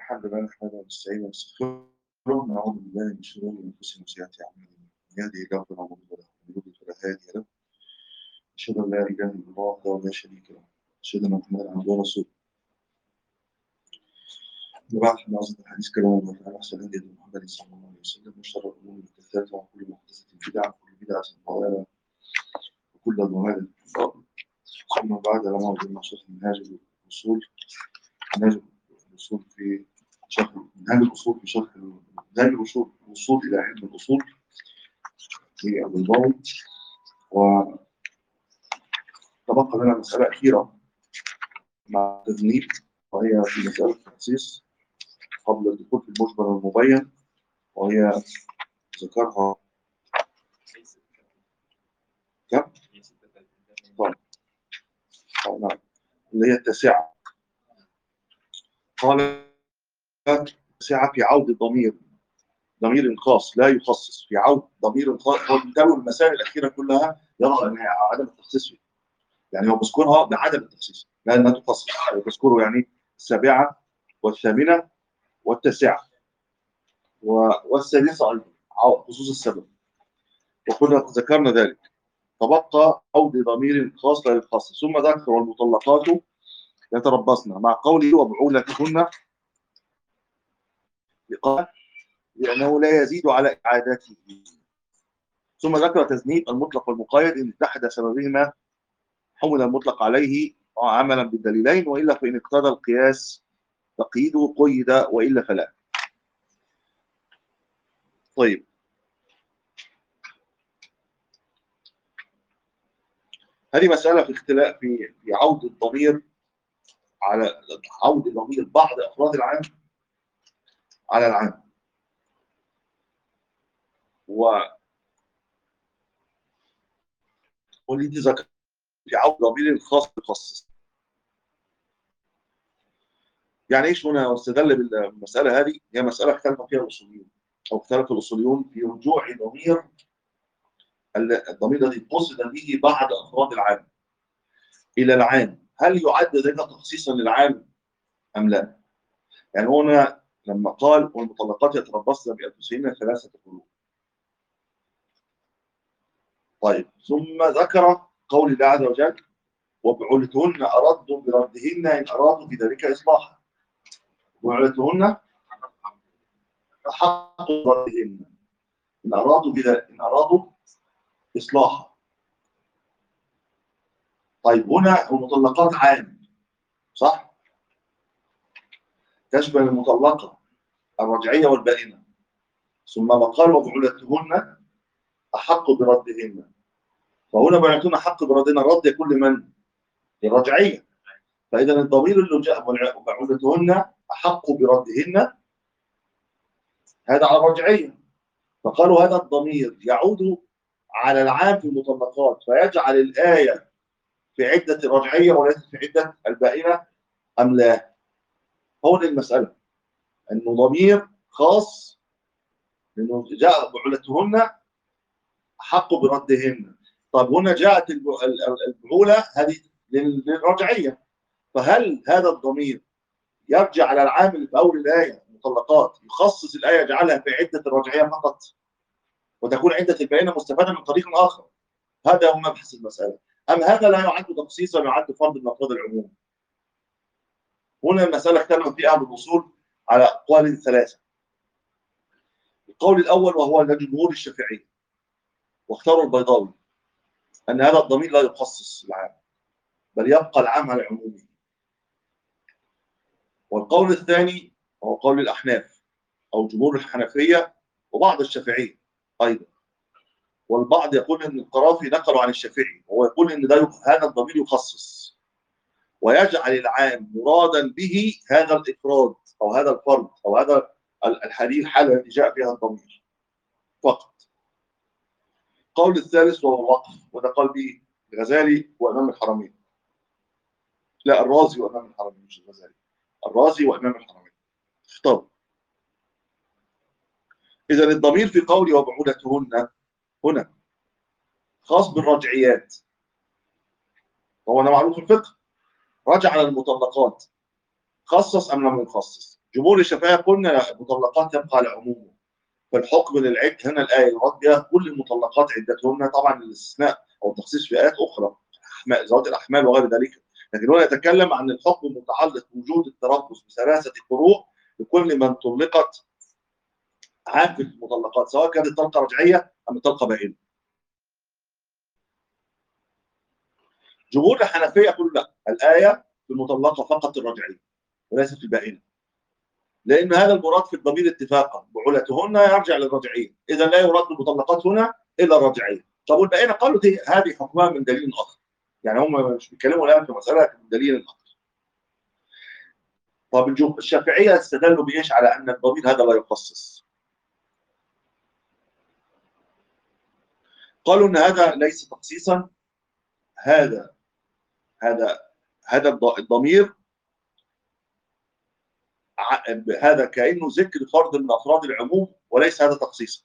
الحمد لله نحمده ونستعينه ونستغفره ونعوذ بالله من شرور انفسنا وسيئات اعمالنا من يهده الله فلا مضل له ومن يضلل فلا هادي له اشهد ان لا اله الا الله وحده لا شريك له اشهد ان محمدا عبده ورسوله وبعد فان اصدق الحديث كلام الله تعالى احسن هدي محمد صلى الله عليه وسلم وشر الامور محدثاتها وكل محدثه بدعه وكل بدعه ضلاله وكل ضلاله في الارض ثم بعد لما وجدنا شرح منهاج الاصول منهاج الاصول في شرح منهاج الاصول في شرح منهاج الاصول الوصول الى علم الاصول في البيضاوي وتبقى لنا مساله اخيره مع التذنيب وهي في مساله التخصيص قبل الدخول في المجمل والمبين وهي ذكرها كم؟ طيب طيب، نعم اللي هي التاسعة قال التاسعة في عود الضمير ضمير خاص لا يخصص في عود ضمير خاص هو بيدور المسائل الأخيرة كلها يرى أنها عدم التخصيص فيها يعني هو بيذكرها بعدم التخصيص لا أنها تخصص هو بيذكره يعني السابعة والثامنة والتاسعة و- والسادسة أيضا عو- خصوص السبب وكنا ذكرنا ذلك تبقى عود ضمير خاص لا يخصص ثم ذكر والمطلقات يتربصن مع قوله وبعولتهن قال لأنه لا يزيد على إعادته ثم ذكر تذنيب المطلق والمقيد إن اتحد سببهما حمل المطلق عليه عملا بالدليلين وإلا فإن اقتضى القياس تقييده قيد وإلا فلا طيب هذه مسألة في اختلاف في في عود الضمير على عود ضمير بعض أفراد العام على العام و والذي ذكر في عود ضمير خاص بخصص يعني ايش هنا استدل بالمسألة هذه هي مسألة اختلف فيها الأصوليون أو اختلف الأصوليون في رجوع ضمير الضمير الذي قصد به بعض افراد العام الى العام هل يعد ذلك تخصيصا للعام ام لا؟ يعني هنا لما قال والمطلقات يتربصن بانفسهن ثلاثه قلوب. طيب ثم ذكر قول الله عز وجل وبعولتهن اردوا بردهن ان ارادوا بذلك اصلاحا. وبعولتهن احق بردهن ان ارادوا بذلك ان ارادوا إصلاحا طيب هنا المطلقات عام صح؟ تشمل المطلقة الرجعية والبائنة ثم ما قال وبعولتهن أحق بردهن فهنا بعولتهن أحق بردهن الرد يكون لمن؟ للرجعية فإذا الضمير اللي جاء وبعولتهن أحق بردهن هذا على الرجعية فقالوا هذا الضمير يعود على العام في المطلقات فيجعل الآية في عدة الرجعية وليست في عدة البائنة أم لا؟ هو دي المسألة أنه ضمير خاص لأنه جاء بعولتهن حق بردهن طب هنا جاءت البعولة هذه للرجعية فهل هذا الضمير يرجع على العام اللي في أول الآية المطلقات يخصص الآية يجعلها في عدة الرجعية فقط وتكون عدة البينة مستفادة من طريق آخر هذا هو مبحث المسألة أم هذا لا يعد تخصيصا يعد فرض من أفراد العموم هنا المسألة اختلف في أهل الوصول على أقوال ثلاثة القول الأول وهو الذي جمهور الشافعي واختاروا البيضاوي أن هذا الضمير لا يخصص العام بل يبقى العام على عمومه والقول الثاني هو قول الأحناف أو جمهور الحنفية وبعض الشافعية ايضا والبعض يقول ان القرافي نقلوا عن الشافعي وهو يقول ان ده هذا الضمير يخصص ويجعل العام مرادا به هذا الافراد او هذا الفرد او هذا الحديث الحاله التي جاء فيها الضمير فقط القول الثالث وهو الوقف وده قال به الغزالي وامام الحرمين لا الرازي وامام الحرمين مش الغزالي الرازي وامام الحرمين اختاروا إذا الضمير في قولي وبعولتهن هنا خاص بالرجعيات وهو أنا معروف في الفقه رجع على المطلقات خصص أم لم يخصص جمهور الشافعيه قلنا المطلقات يبقى على عمومه فالحكم للعد هنا الايه يراد بها كل المطلقات عدتهن طبعا الاستثناء او التخصيص في ايات اخرى ذوات الاحمال وغير ذلك لكن هنا يتكلم عن الحكم المتعلق بوجود التربص بثلاثه قروء لكل من طلقت عام في المطلقات سواء كانت طلقه رجعيه ام طلقه بائنه. جمهور الحنفيه يقول لا الايه في المطلقه فقط الرجعيه وليست في البائنه. لان هذا المراد في الضمير اتفاقا بعولتهن يرجع للرجعيه، اذا لا يراد بالمطلقات هنا الا الرجعيه. طب والبائنه قالوا دي هذه حكمها من دليل اخر. يعني هم مش بيتكلموا الان في مساله من دليل اخر. طب الشافعيه استدلوا بايش على ان الضمير هذا لا يخصص. قالوا ان هذا ليس تخصيصا هذا هذا هذا الضمير هذا كانه ذكر فرد من افراد العموم وليس هذا تخصيصا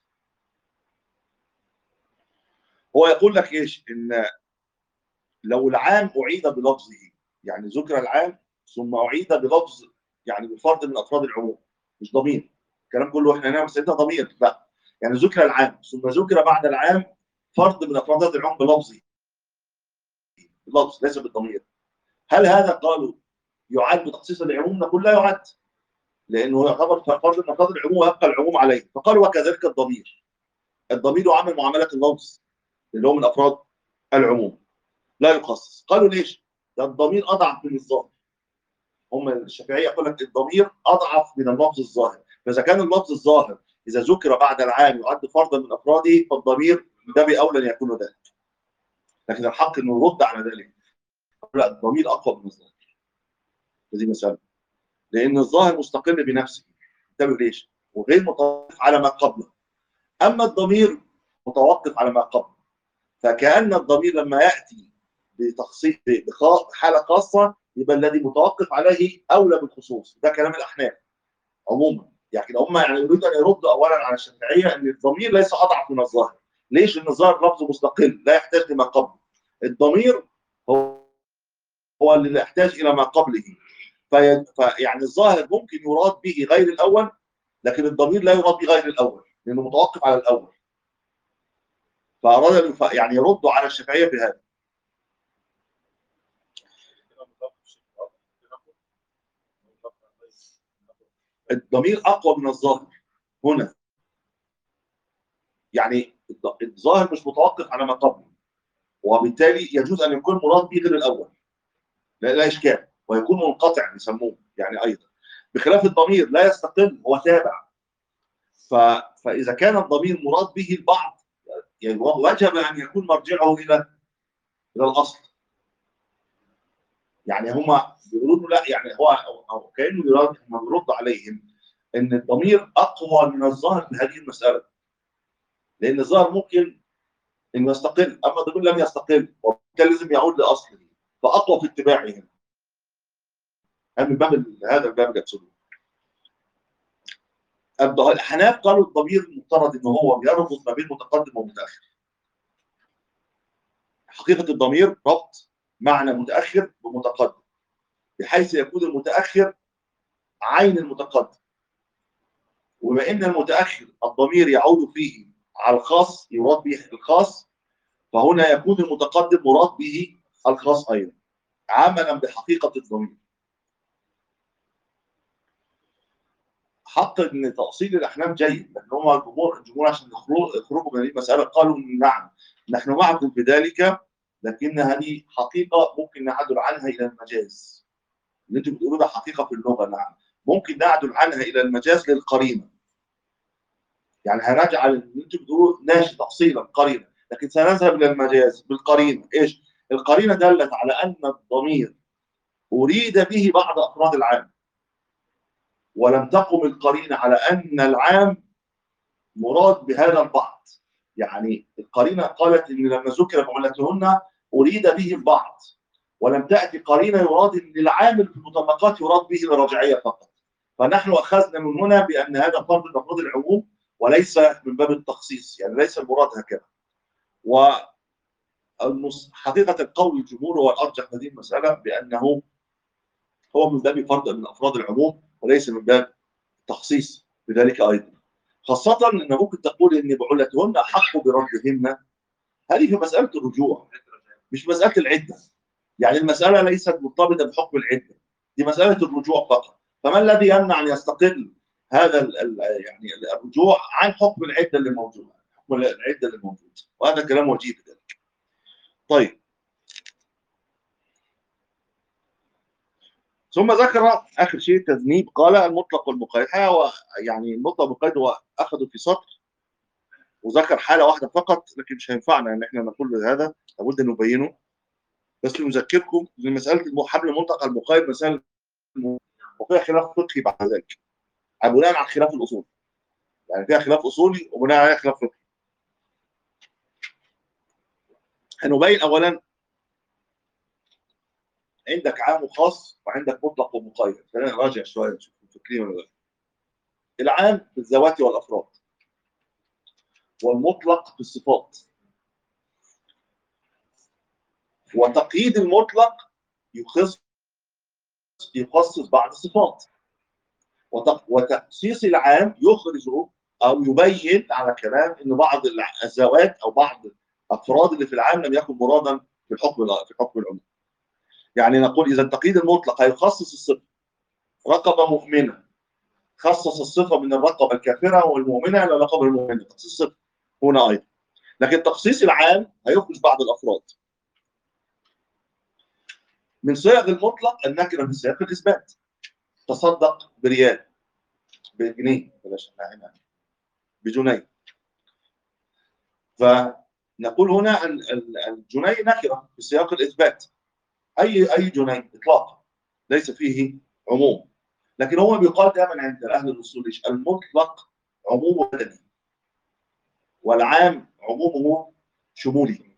هو يقول لك ايش ان لو العام اعيد بلفظه يعني ذكر العام ثم اعيد بلفظ يعني بفرد من افراد العموم مش ضمير الكلام كله احنا هنا سيدنا ضمير لا يعني ذكر العام ثم ذكر بعد العام فرد من افراد العموم بلفظه بلفظ ليس بالضمير هل هذا قالوا يعد بتخصيص العموم نقول لا يعد لانه يعتبر فرد من افراد العموم ويبقى العموم عليه فقالوا وكذلك الضمير الضمير يعامل معامله اللفظ اللي هو من افراد العموم لا يخصص قالوا ليش؟ ده الضمير اضعف من الظاهر هم الشافعيه يقول لك الضمير اضعف من اللفظ الظاهر فاذا كان اللفظ الظاهر اذا ذكر بعد العام يعد فردا من افراده فالضمير ده باولى ان يكون ذلك لكن الحق انه يرد على ذلك لا الضمير اقوى من الظاهر هذه مساله لان الظاهر مستقل بنفسه انتبه ليش؟ وغير متوقف على ما قبله اما الضمير متوقف على ما قبله فكان الضمير لما ياتي بتخصيص بحاله خاصه يبقى الذي متوقف عليه اولى بالخصوص ده كلام الاحناف عموما يعني هم يعني يريدوا ان يردوا اولا على الشافعيه ان الضمير ليس اضعف من الظاهر ليش؟ لان الظاهر لفظ مستقل لا يحتاج لما قبله الضمير هو هو اللي يحتاج الى ما قبله في... فيعني الظاهر ممكن يراد به غير الاول لكن الضمير لا يراد به غير الاول لانه متوقف على الاول فاراد يعني يردوا على الشافعيه في هذا الضمير اقوى من الظاهر هنا يعني الظاهر مش متوقف على ما قبله وبالتالي يجوز ان يكون مراد به غير الاول لا, لا اشكال ويكون منقطع يسموه يعني ايضا بخلاف الضمير لا يستقل هو تابع ف... فاذا كان الضمير مراد به البعض يعني وجب ان يكون مرجعه الى الى الاصل يعني هم بيقولوا لا يعني هو أو كانه يراد هم بيرد عليهم ان الضمير اقوى من الظاهر في هذه المساله لان الظاهر ممكن انه يستقل اما الضمير لم يستقل وبالتالي لازم يعود لاصله فاقوى في اتباعهم هذا من باب هذا الباب يقصده الحناف قالوا الضمير المفترض ان هو بيربط ما بين متقدم ومتاخر حقيقه الضمير ربط معنى متاخر بمتقدم بحيث يكون المتاخر عين المتقدم وبما ان المتاخر الضمير يعود فيه على الخاص يراد به الخاص فهنا يكون المتقدم مراد به الخاص ايضا عملا بحقيقه الضمير حق ان تاصيل الاحلام جيد لان هم الجمهور الجمهور عشان يخرجوا من هذه المساله قالوا نعم نحن معكم في ذلك لكن هذه حقيقه ممكن نعدل عنها الى المجاز اللي انتم بتقولوا ده حقيقه في اللغه نعم ممكن نعدل عنها الى المجاز للقرينه يعني هنجعل اللي انتم بتقولوا ناشي تفصيلا قرينه لكن سنذهب الى المجاز بالقرينه ايش؟ القرينه دلت على ان الضمير اريد به بعض افراد العام ولم تقم القرينه على ان العام مراد بهذا البعض يعني القرينه قالت ان لما ذكر بعلتهن اريد به البعض ولم تاتي قرينه يراد ان العامل في المطلقات يراد به الرجعيه فقط فنحن اخذنا من هنا بان هذا فرض من افراد العموم وليس من باب التخصيص يعني ليس المراد هكذا و حقيقة القول الجمهور هو الأرجح في هذه المسألة بأنه هو من باب فرد من أفراد العموم وليس من باب تخصيص بذلك ايضا خاصة ان ممكن تقول ان بعولتهن احق بردهن هذه في مسألة الرجوع مش مسألة العدة يعني المسألة ليست مرتبطة بحكم العدة دي مسألة الرجوع فقط فما الذي يمنع ان يستقل هذا ال ال يعني الرجوع عن حكم العدة اللي موجودة حكم العدة اللي موجودة وهذا كلام وجيه بذلك طيب ثم ذكر اخر شيء تذنيب قال المطلق والمقيد هو يعني المطلق والمقيد هو اخذه في سطر وذكر حاله واحده فقط لكن مش هينفعنا ان احنا نقول هذا لابد ان نبينه بس نذكركم ان مساله حمل المطلق على المقيد مساله وفيها خلاف فقهي بعد ذلك بناء على خلاف الاصول يعني فيها خلاف اصولي وبناء على خلاف فقهي هنبين اولا عندك عام وخاص وعندك مطلق ومقيد خلينا نراجع شويه نشوف فاكرين ولا لا العام في الذوات والافراد والمطلق في الصفات وتقييد المطلق يخص يخصص بعض الصفات وتخصيص العام يخرج او يبين على كلام ان بعض الذوات او بعض افراد اللي في العام لم يكن مرادا في الحكم في حكم العموم يعني نقول اذا التقييد المطلق هيخصص الصفه رقبه مؤمنه خصص الصفه من الرقبه الكافره والمؤمنه الى الرقبه المؤمنه تخصيص الصفه هنا ايضا لكن تخصيص العام هيخرج بعض الافراد من صيغ المطلق النكره في سياق الاثبات تصدق بريال بجنيه بلاش هنا بجنيه فنقول هنا الجنيه نكره في سياق الاثبات اي اي جنيه اطلاقا ليس فيه عموم لكن هو بيقال دائما عند اهل الاصول المطلق عموم بدني والعام عمومه شمولي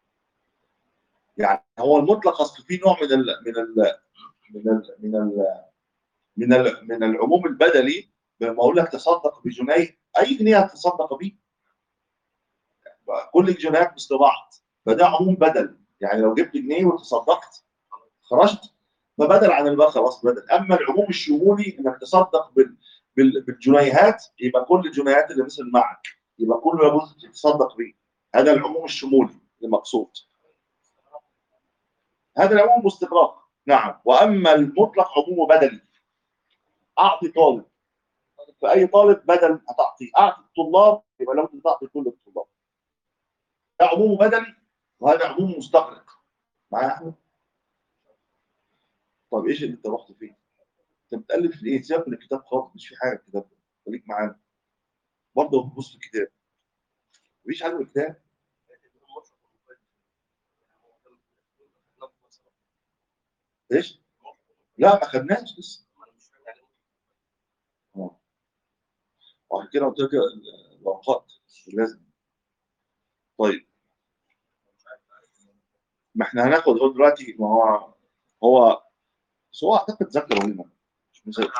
يعني هو المطلق اصل فيه نوع من ال من ال من ال من ال من ال من العموم البدلي لما اقول لك تصدق بجنيه اي جنيه هتصدق بيه كل الجنيهات مثل بعض فده عموم بدل يعني لو جبت جنيه وتصدقت خرجت فبدل عن الباقي خلاص بدل اما العموم الشمولي انك تصدق بال بالجنيهات يبقى كل الجنيهات اللي مثل معك يبقى كله لابد تتصدق به هذا العموم الشمولي المقصود هذا العموم باستغراق نعم واما المطلق عمومه بدلي اعطي طالب فاي طالب بدل هتعطيه اعطي الطلاب يبقى لابد تعطي كل الطلاب ده عموم بدلي وهذا عموم مستغرق معايا احمد طب ايش اللي انت رحت فيه انت بتالف ايه سيبك من الكتاب خالص مش في حاجه الكتاب ده خليك معانا برضه بتبص في الكتاب مفيش حاجه في الكتاب ايش؟ لا ما خدناش لسه وعشان كده قلت لك الورقات لازم طيب ما احنا هناخد هو دلوقتي ما هو هو بس هو اعتقد ذكر هنا مش مذاكر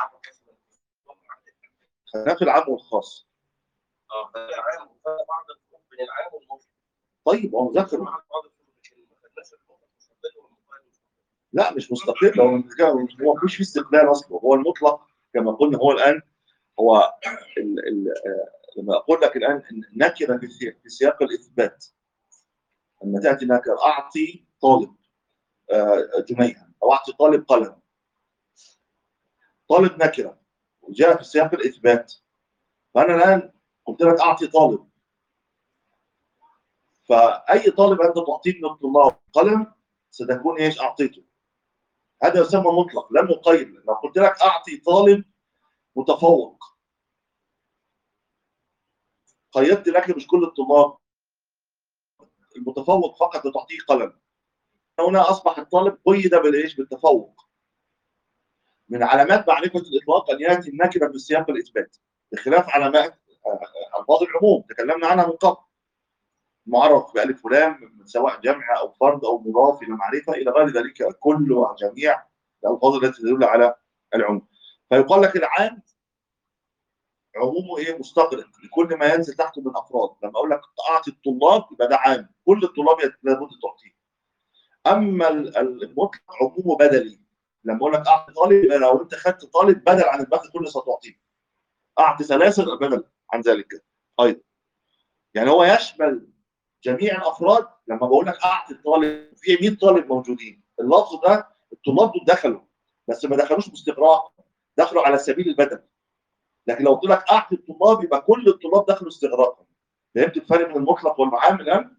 خلينا في العام والخاص اه العام بعض الفروق بين العام والمطلق طيب هو مذكر بعض الفروق ما خدناش المطلق مستقل والمقيد لا مش مستقل هو هو مفيش فيه استقلال اصلا هو المطلق كما قلنا هو الان هو ال ال لما اقول لك الان نكره في سياق- في سياق الاثبات لما تاتي نكره اعطي طالب آه، جنيها او اعطي طالب قلم طالب نكره وجاء في سياق الاثبات فانا الان قلت لك اعطي طالب فاي طالب انت تعطيه من الطلاب قلم ستكون ايش اعطيته هذا يسمى مطلق لا مقيد لو قلت لك اعطي طالب متفوق قيدت لك مش كل الطلاب المتفوق فقط تعطيه قلم هنا اصبح الطالب قيد بالايش بالتفوق من علامات معرفه الاطلاق ان ياتي النكره في سياق الاثبات بخلاف علامات آه، الفاظ العموم تكلمنا عنها من قبل معرف بالف ولام سواء جمع او فرد او مضاف الى معرفه الى غير ذلك كل وجميع الالفاظ التي تدل على العموم فيقال لك العام عمومه ايه مستغرق لكل ما ينزل تحته من افراد لما اقول لك اعطي الطلاب يبقى ده عام كل الطلاب لابد تعطيه اما ال- ال- المطلق عمومه بدلي لما اقول لك اعطي طالب يبقى لو انت خدت طالب بدل عن الباقي كله ستعطيه اعطي سلاسل بدل عن ذلك ايضا يعني هو يشمل جميع الافراد لما بقول لك اعطي الطالب في 100 طالب موجودين اللفظ ده الطلاب دول دخلوا بس ما دخلوش باستغراق دخلوا على سبيل البدل لكن لو قلت لك اعطي الطلاب يبقى كل الطلاب دخلوا استغراقا فهمت الفرق بين المطلق والعام الان؟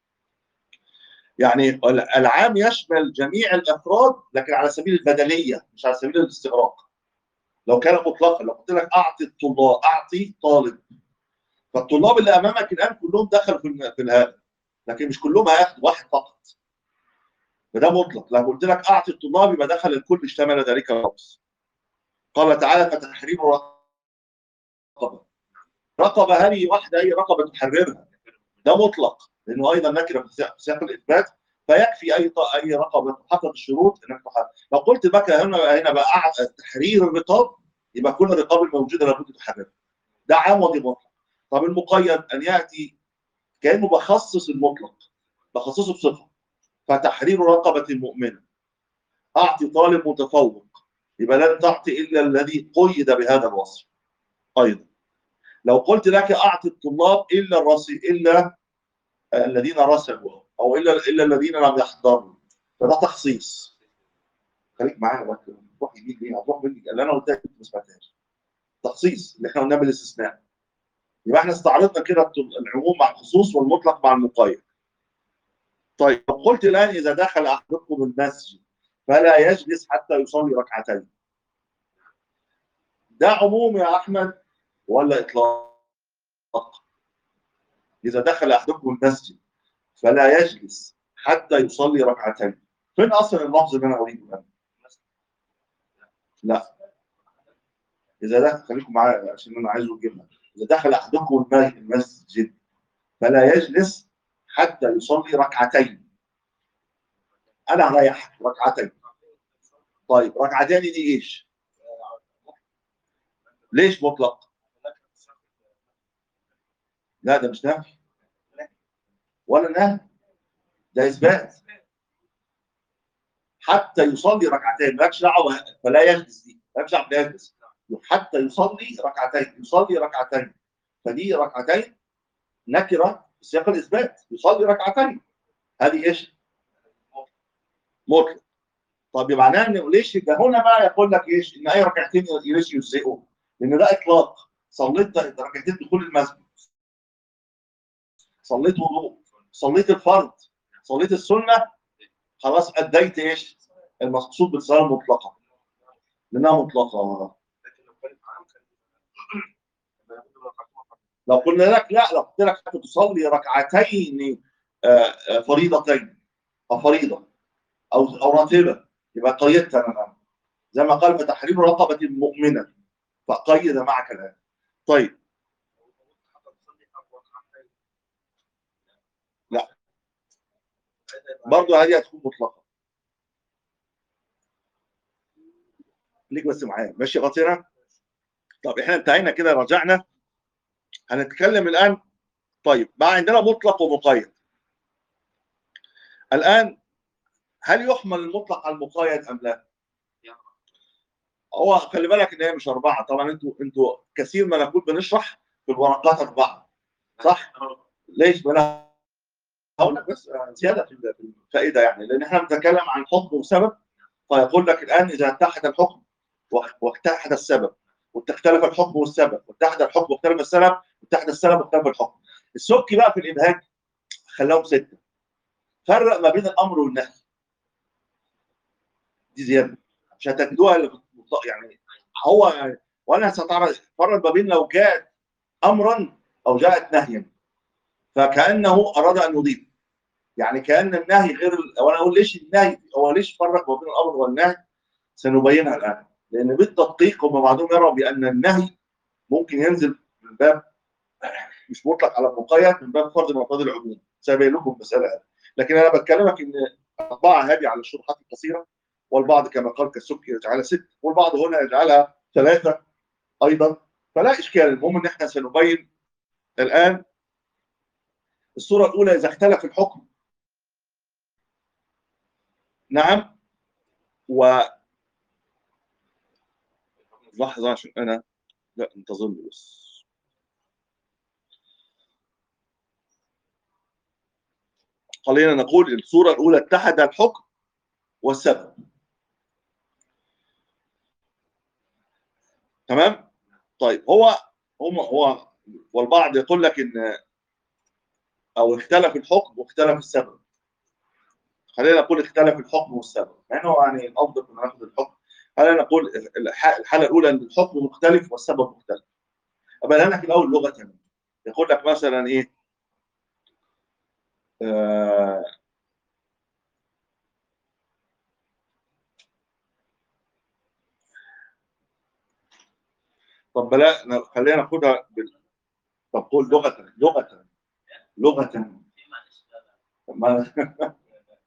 يعني العام يشمل جميع الافراد لكن على سبيل البدليه مش على سبيل الاستغراق لو كان مطلقا لو قلت لك اعطي الطلاب اعطي طالب فالطلاب اللي امامك الان كلهم دخلوا في في هذا لكن مش كلهم هياخدوا واحد فقط فده مطلق لو قلت لك اعطي الطلاب يبقى دخل الكل اشتمل ذلك اللفظ قال تعالى فتحرير رقبه رقبه هذه واحده اي رقبه تحررها ده مطلق لانه ايضا نكره في سياق الاثبات فيكفي اي اي رقبه تحقق الشروط انك تحرر لو قلت بقى هنا هنا بقى تحرير الرقاب يبقى كل الرقاب الموجوده لابد تحررها ده عام ودي مطلق طب المقيد ان ياتي كانه بخصص المطلق بخصصه بصفه فتحرير رقبه مؤمنه اعطي طالب متفوق يبقى لن تعطي الا الذي قيد بهذا الوصف ايضا لو قلت لك اعطي الطلاب الا الرسي الا الذين رسبوا او الا الا الذين لم يحضروا فده تخصيص خليك معايا بقى تروح يمين ليه هتروح مني اللي انا قلت لك ما سمعتهاش تخصيص اللي احنا قلناه بالاستثناء يبقى احنا استعرضنا كده العموم مع الخصوص والمطلق مع المقيد طيب لو قلت الان اذا دخل احدكم المسجد فلا يجلس حتى يصلي ركعتين ده عموم يا احمد ولا اطلاق اذا دخل احدكم المسجد فلا يجلس حتى يصلي ركعتين فين اصلا اللفظ اللي انا اريده الان لا اذا دخل خليكم معايا عشان انا عايزه الجمله اذا دخل احدكم المسجد فلا يجلس حتى يصلي ركعتين انا هريحك ركعتين طيب ركعتين دي ايش؟ ليش مطلق؟ لا ده مش نفي ولا نهي ده اثبات حتى يصلي ركعتين مالكش دعوه فلا يجلس دي مالكش دعوه بلا يجلس حتى يصلي ركعتين يصلي ركعتين فدي ركعتين نكره في سياق الاثبات يصلي ركعتين هذه ايش؟ مطلق طب يبقى معناه ان ليش ده هنا بقى يقول لك ايش؟ ان اي ركعتين ليش يجزئوا؟ لان ده اطلاق صليت ركعتين دخول المسجد صليت وضوء صليت الفرض صليت السنه خلاص اديت ايش؟ المقصود بالصلاه المطلقه لانها مطلقه لو قلنا لك لا لو قلت لك حتى تصلي ركعتين فريضتين او فريضه او او راتبه يبقى قيدت انا زي ما قال فتحرير رقبه مؤمنه فقيد معك الان طيب لا برضه هذه هتكون مطلقه ليك بس معايا ماشي غطينا طب احنا انتهينا كده رجعنا هنتكلم الان طيب بقى عندنا مطلق ومقيد الان هل يحمل المطلق على المقيد ام لا؟ هو خلي بالك ان هي مش اربعه طبعا انتوا انتوا كثير ما نقول بنشرح في الورقات اربعه صح؟ ليش؟ ما انا هقول لك بس زياده في الفائده يعني لان احنا بنتكلم عن حكم وسبب فيقول لك الان اذا اتحد الحكم واتحد السبب وتختلف الحكم والسبب واتحد الحكم واختلف السبب واتحد السبب واختلف الحكم السبكي بقى في الابهاج خلاهم سته فرق ما بين الامر والنهي دي زياده مش هتجدوها يعني هو يعني وانا ستعرف فرق ما بين لو جاءت امرا او جاءت نهيا فكانه اراد ان يضيف يعني كان النهي غير وانا اقول ليش النهي هو ليش فرق ما بين الامر والنهي سنبينها الان لان بالتدقيق هم بعضهم يرى بان النهي ممكن ينزل من باب مش مطلق على المقيد من باب فرض من افراد العموم سأبين لكم المساله هذه لكن انا بتكلمك ان اربعه هذه على الشروحات القصيره والبعض كما قال كالسبكي يجعلها ست والبعض هنا يجعلها ثلاثه ايضا فلا اشكال المهم ان احنا سنبين الان الصوره الاولى اذا اختلف الحكم نعم و لحظه عشان انا لا انتظرني بس خلينا نقول الصورة الأولى اتحد الحكم والسبب تمام طيب هو هم هو والبعض يقول لك ان او اختلف الحكم واختلف السبب خلينا نقول اختلف الحكم والسبب مع انه يعني الافضل ان ناخذ الحكم خلينا نقول الح- الحاله الاولى ان الحكم مختلف والسبب مختلف ابقى لك الاول لغه يقول لك مثلا ايه آه طب بلا ن- خلينا ناخدها بال... طب قول لغه لغه لغه في معلش لا لا ما انا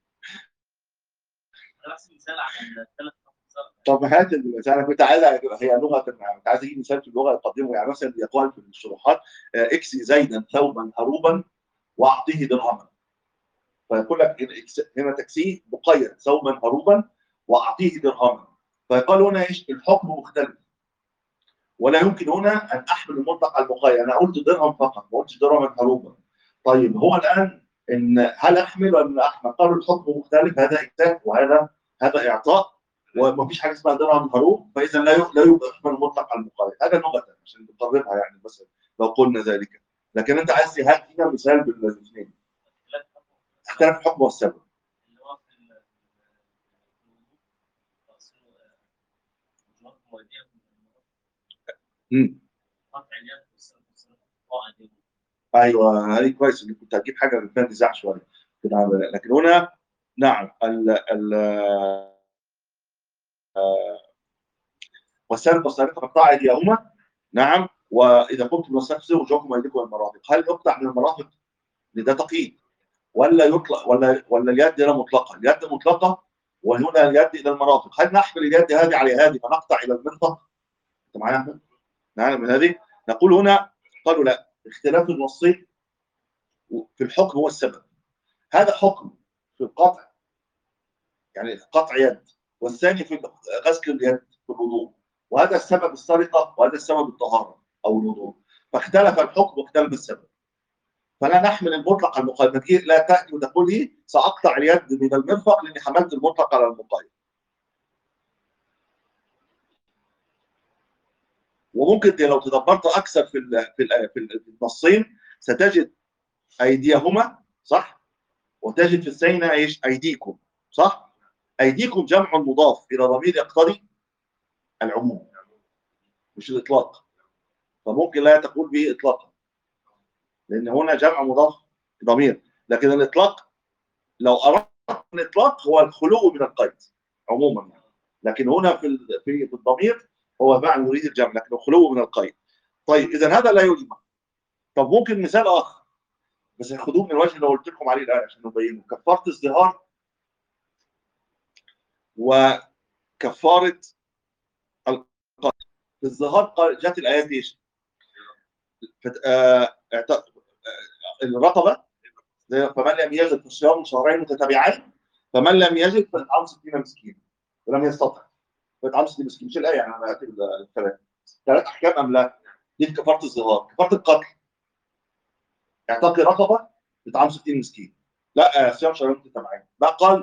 بحسب مثال عن الثلاث خمس طب هات المثال انا كنت عايز هي لغه كنت عايز اجيب مثال في اللغه القديمه يعني مثلا يقال في الشروحات آه، اكسي زيدا ثوبا هروبا واعطيه درهما فيقول لك الإكس- هنا تكسيه مقيد ثوبا هروبا واعطيه درهما فيقال هنا ايش الحكم مختلف ولا يمكن هنا ان احمل المطلق على المقيد انا قلت درهم فقط ما قلتش درهما هروبا طيب هو الان ان هل احمل ولا لا احمل قالوا الحكم مختلف هذا اكتاف وهذا هذا اعطاء وما فيش حاجه اسمها درهم هروب فاذا لا ي- لا يبقى يحمل المطلق على المقيد هذا لغه عشان نقربها يعني بس لو قلنا ذلك لكن انت عايز هات لنا مثال بالاثنين اختلاف الحكم والسبب اللي هو في ال- في الوضوء تغسيل وجوهكم وايديكم امم قطع اليد والسلام والسلام قطع اليد ايوه هذه كويس اللي كنت هجيب حاجه فيها نزاع شويه كده عمل- لكن هنا نعم ال ال والسلب والسارقه فاقطع ايديهما نعم واذا قمتم بالصلاه فاغسلوا وجوهكم وايديكم المرافق هل يقطع من المرافق؟ ده تقييد ولا يطلق ولا ولا اليد هنا مطلقه؟ اليد مطلقه وهنا اليد الى المرافق هل نحمل اليد هذه على هذه فنقطع الى المرفق؟ انت معايا يا أحمد؟ نعم من هذه نقول هنا قالوا لا اختلاف النصين في الحكم هو السبب هذا حكم في القطع يعني قطع يد والثاني في غسل اليد في الوضوء وهذا السبب السرقه وهذا السبب الطهاره او الوضوء فاختلف الحكم واختلف السبب فلا نحمل المطلق على المقيد ما تجي- لا تاتي وتقول لي ساقطع اليد من المرفق لاني حملت المطلق على المقيد وممكن دي لو تدبرت اكثر في ال في ال في النصين ستجد ايديهما صح وتجد في الثانيه ايش ايديكم صح ايديكم جمع مضاف الى ضمير يقتضي العموم مش الاطلاق فممكن لا تقول به اطلاقا لان هنا جمع مضاف ضمير لكن الاطلاق لو اردت الاطلاق هو الخلو من القيد عموما يعني. لكن هنا في ال- في في الضمير هو معنى يريد الجمع لكن الخلو من القيد طيب اذا هذا لا يجمع طب ممكن مثال اخر بس خدوه من الوجه اللي قلت لكم عليه الان عشان نبينه كفاره الزهار وكفاره القتل في الزهار قال- جاءت الايات ايش؟ فت- آه، اعت- آه، الرقبه زي فمن لم يجد فصيام شهرين متتابعين فمن لم يجد فاطعام 60 مسكين ولم يستطع فاطعام 60 مسكين مش الايه يعني انا هاتي الثلاث ثلاث احكام ام لا؟ دي في كفاره الزهار كفاره القتل اعتقي رقبه اطعام 60 مسكين لا آه، صيام شهرين متتابعين بقى قال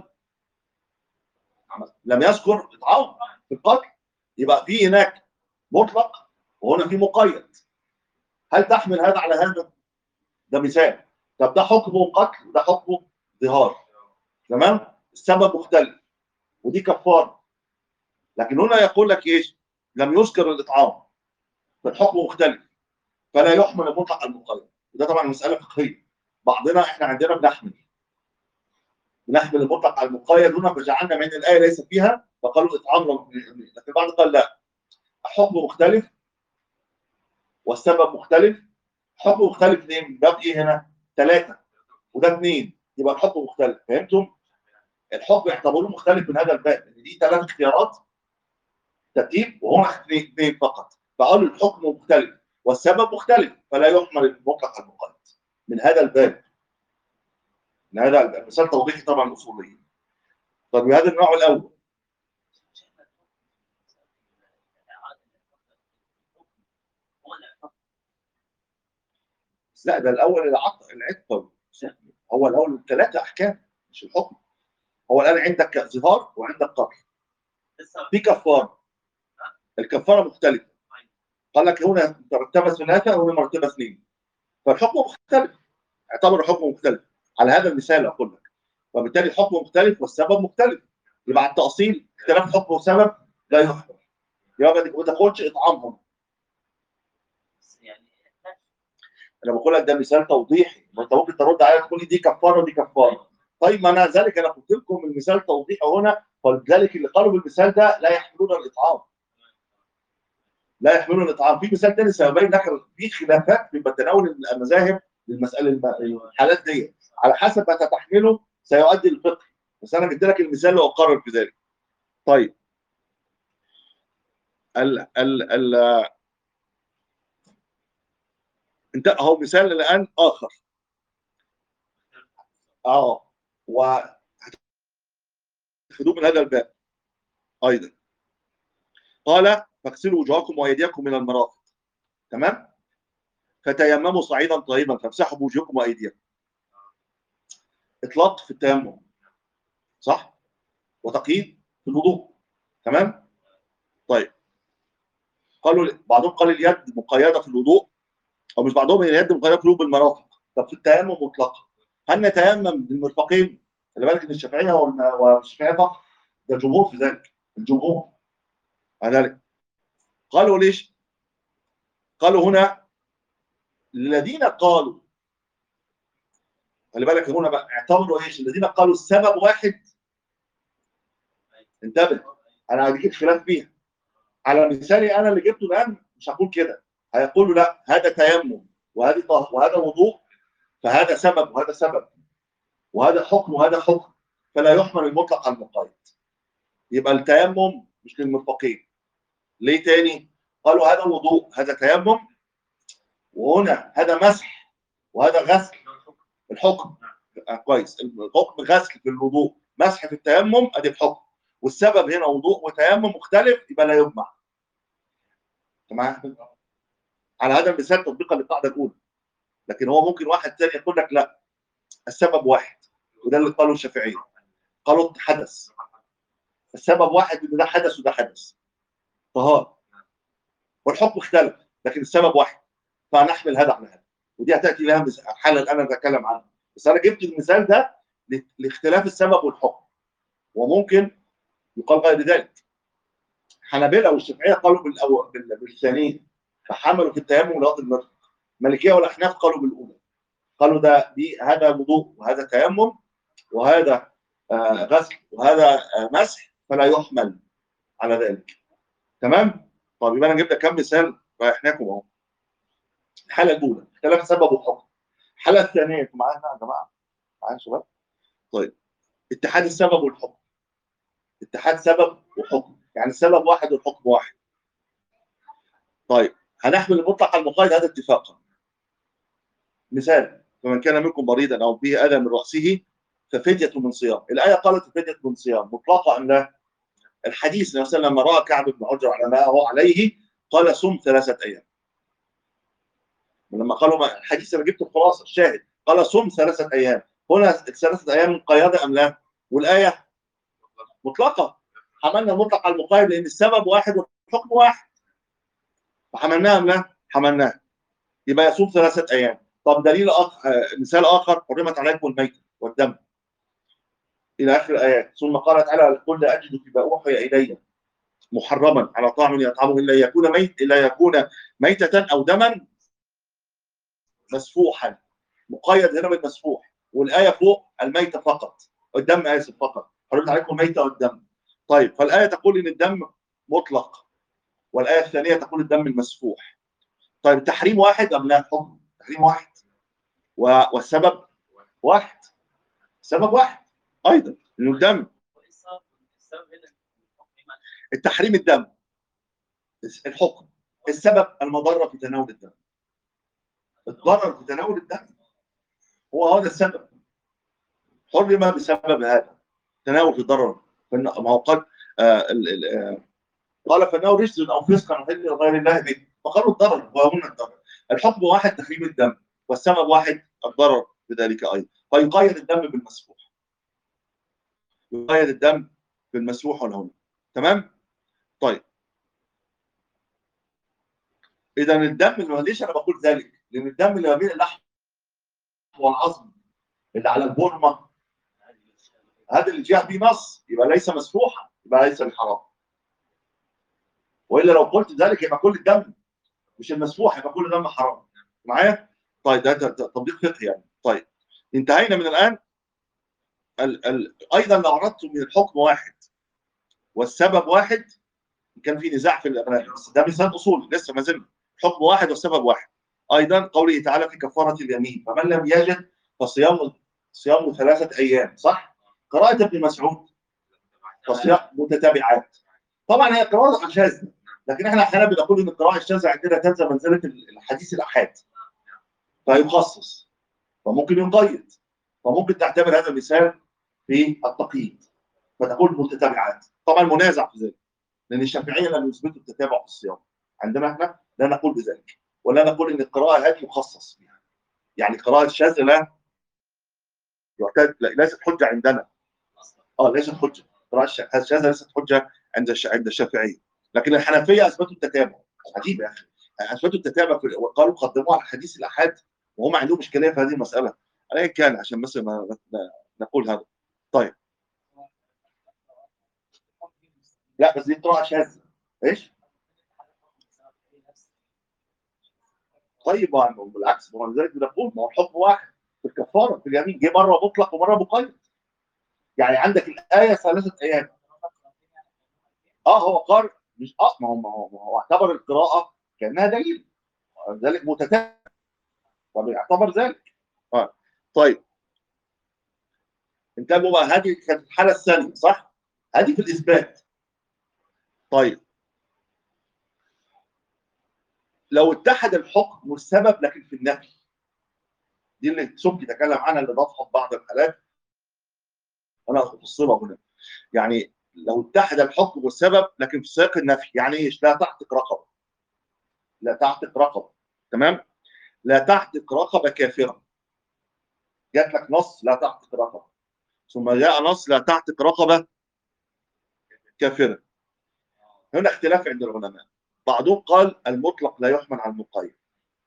لم يذكر اطعام في القتل يبقى في هناك مطلق وهنا في مقيد هل تحمل هذا على هذا؟ ده مثال طب ده حكمه قتل وده حكمه ظهار تمام؟ السبب مختلف ودي كفاره لكن هنا يقول لك ايش؟ لم يذكر الاطعام فالحكم مختلف فلا يحمل المطلق على المقيد وده طبعا مساله فقهيه بعضنا احنا عندنا بنحمل بنحمل المطلق على المقيد هنا فجعلنا من الايه ليس فيها فقالوا اطعام لم- لكن البعض قال لا الحكم مختلف والسبب مختلف حكم مختلف ليه؟ من باب ايه هنا؟ ثلاثه وده اثنين يبقى الحكم مختلف فهمتم؟ الحكم يعتبروه مختلف من هذا الباب لان دي ثلاث اختيارات ترتيب وهنا اثنين اثنين فقط فقالوا الحكم مختلف والسبب مختلف فلا يحمل المطلق على المقيد من هذا الباب من هذا الباب مثال توضيحي طبعا اصولي طب هذا النوع الاول لا ده الاول العقد العتق هو الاول ثلاثه احكام مش الحكم هو الان عندك ظهار وعندك قتل لسه في كفاره الكفاره مختلفه قال لك هنا مرتبه ثلاثه وهنا مرتبه اثنين فالحكم مختلف اعتبر الحكم مختلف على هذا المثال اقول لك وبالتالي الحكم مختلف والسبب مختلف يبقى على التاصيل اختلاف حكم وسبب لا يحكم يبقى ما تاخدش اطعامهم بس يعني انا بقول لك ده مثال توضيحي ما انت ممكن ترد عليا تقول لي دي كفاره ودي كفاره طيب ما انا ذلك انا قلت لكم المثال توضيحي هنا فلذلك اللي قالوا بالمثال ده لا يحملون الاطعام لا يحملون الاطعام في مثال تاني سيبين لك في خلافات في تناول المذاهب للمساله الم- الحالات دي على حسب ما تتحمله سيؤدي الفقه بس انا جبت لك المثال لاقرر بذلك طيب ال ال ال انت اهو مثال الان اخر اه و خذوه من هذا الباب ايضا قال فاغسلوا وجوهكم وايديكم من المرافق تمام فتيمموا صعيدا طيبا فامسحوا بوجوهكم وايديكم اطلاق في التيمم صح وتقييد في الوضوء تمام طيب قالوا بعضهم قال اليد مقيده في الوضوء او مش بعضهم هي اليد مقيده في الوضوء بالمرافق طب في التيمم مطلقا هل نتيمم بالمرفقين خلي بالك ان الشافعيه والم- والشافعيه فقط ده الجمهور في ذلك الجمهور على ذلك قالوا ليش؟ قالوا هنا الذين قالوا خلي بالك هنا بقى اعتبروا ايش؟ الذين قالوا السبب واحد انتبه انا هجيب خلاف فيها على مثالي انا اللي جبته الان مش هقول كده هيقولوا لا هذا تيمم وهذه طه- وهذا وضوء فهذا سبب وهذا سبب وهذا حكم وهذا حكم فلا يحمل المطلق على المقيد يبقى التيمم مش للمرفقين ليه تاني؟ قالوا هذا وضوء هذا تيمم وهنا هذا مسح وهذا غسل الحكم آه كويس الحكم غسل في الوضوء مسح في التيمم ادي الحكم والسبب هنا وضوء وتيمم مختلف يبقى لا يجمع تمام على هذا المثال تطبيقا للقاعده الاولى لكن هو ممكن واحد ثاني يقول لك لا السبب واحد وده اللي قاله الشافعيه قالوا حدث السبب واحد ان ده حدث وده حدث طهارة والحكم اختلف لكن السبب واحد فنحمل هذا على هذا ودي هتاتي لها مس- حاله الان انا بتكلم عنها بس انا جبت المثال ده ل- لاختلاف السبب والحكم وممكن يقال غير ذلك حنابلة والشافعيه قالوا بالأول بال- بالثانيه فحملوا في التيمم لغايه المرفق المالكيه والاحناف قالوا بالاولى قالوا ده دي هذا وضوء وهذا تيمم وهذا آه، غسل وهذا آه، مسح فلا يحمل على ذلك تمام طب يبقى انا جبت كام مثال رايحناكم اهو الحاله الاولى اختلاف سبب وحكم الحاله الثانيه انتوا معانا يا جماعه معايا يا شباب طيب اتحاد السبب والحكم اتحاد سبب وحكم يعني السبب واحد والحكم واحد طيب هنحمل المطلق على المقيد هذا اتفاقا مثال فمن كان منكم مريضا او به اذى من راسه ففدية من صيام الآية قالت فدية من صيام مطلقة أم لا؟ الحديث النبي صلى الله عليه وسلم لما رأى كعب بن عجر على ما هو عليه قال صم ثلاثة أيام ولما قالوا ما الحديث أنا جبت الخلاصة الشاهد قال صم ثلاثة أيام هنا الثلاثة أيام مقيدة أم لا؟ والآية مطلقة حملنا المطلق على المقيد لأن السبب واحد والحكم واحد فحملناها أم لا؟ حملناها يبقى يصوم ثلاثة أيام طب دليل آخر آه، مثال آخر حرمت عليكم الميت والدم الى اخر الايات ثم قال تعالى قل لا اجد فيما اوحي الي محرما على طعام يطعمه الا يكون ميت الا يكون ميتة او دما مسفوحا مقيد هنا بالمسفوح والايه فوق الميتة فقط الدم اسف فقط حرمت عليكم الميتة والدم طيب فالايه تقول ان الدم مطلق والايه الثانيه تقول الدم المسفوح طيب تحريم واحد ام لا حكم تحريم واحد و- والسبب واحد السبب واحد ايضا انه الدم وايه السبب السبب هنا الحكم ما التحريم الدم الحكم السبب المضرة في تناول الدم الضرر في تناول الدم هو هذا السبب حرم بسبب هذا تناول الضرر فإن- ما هو قال آه ال- ال- آه قال فانه رجس او فسق او حل غير الله به فقالوا الضرر وهنا الضرر الحكم واحد تحريم الدم والسبب واحد الضرر بذلك ايضا فيقيد الدم بالمسفوح يقيد الدم بالمسفوح هنا هنا تمام طيب اذا الدم اللي ليش انا بقول ذلك لان الدم اللي ما بين اللحم والعظم اللي على البرمه هذا اللي جاء به نص يبقى ليس مسفوحا يبقى ليس بحرام والا لو قلت ذلك يبقى كل الدم مش المسفوح يبقى كل دم حرام معايا طيب ده ده- ده تطبيق فقهي يعني طيب انتهينا من الان ال ال ايضا لو اردت من الحكم واحد والسبب واحد كان في نزاع في الابناء بس ده مثال اصول لسه ما زلنا حكم واحد والسبب واحد ايضا قوله تعالى في كفاره اليمين فمن لم يجد فصيام صيام ثلاثه ايام صح؟ قراءه ابن مسعود فصيام متتابعات طبعا هي قراءه شاذه لكن احنا احيانا بنقول ان القراءه الشاذه عندنا تنزل منزله الحديث الاحاد فيخصص فممكن يقيد فممكن تعتبر هذا المثال في التقييد فتقول متتابعات طبعا منازع في ذلك لان الشافعيه لم يثبتوا التتابع في الصيام عندنا احنا لا نقول بذلك ولا نقول ان القراءه هذه مخصص بها يعني قراءه الشاذ لا يعتد لا- ليست حجه عندنا اه ليست حجه القراءه الش- الشاذه ليست حجه عند الش... عند الشافعيه لكن الحنفيه اثبتوا التتابع عجيب يا اخي اثبتوا التتابع في... وقالوا قدموه على حديث الاحاد وهم عندهم اشكاليه في هذه المساله ايا كان عشان بس ما ما- نقول هذا طيب لا بس دي قراءه شاذه ايش؟ طيب ما هو بالعكس ما هو لذلك بنقول ما هو الحكم واحد في الكفاره في اليمين جه مره مطلق ومره مقيد يعني عندك الايه ثلاثه ايام اه هو قال مش اه ما هو ما هو, ما هو اعتبر القراءه كانها دليل ذلك متتابع فبيعتبر ذلك آه. طيب انتبهوا بقى هذه كانت الحاله الثانيه صح؟ هذه في الاثبات طيب لو اتحد الحكم والسبب لكن في النفي دي اللي سمك تكلم عنها اللي ضافها في بعض الحالات انا افصلها هنا يعني لو اتحد الحكم والسبب لكن في سياق النفي يعني ايش لا تعتق رقبه لا تعتق رقبه تمام لا تعتق رقبه كافره جات لك نص لا تعتق رقبه ثم جاء نص لا تعتق رقبه كافره هنا اختلاف عند العلماء بعضهم قال المطلق لا يحمل على المقيد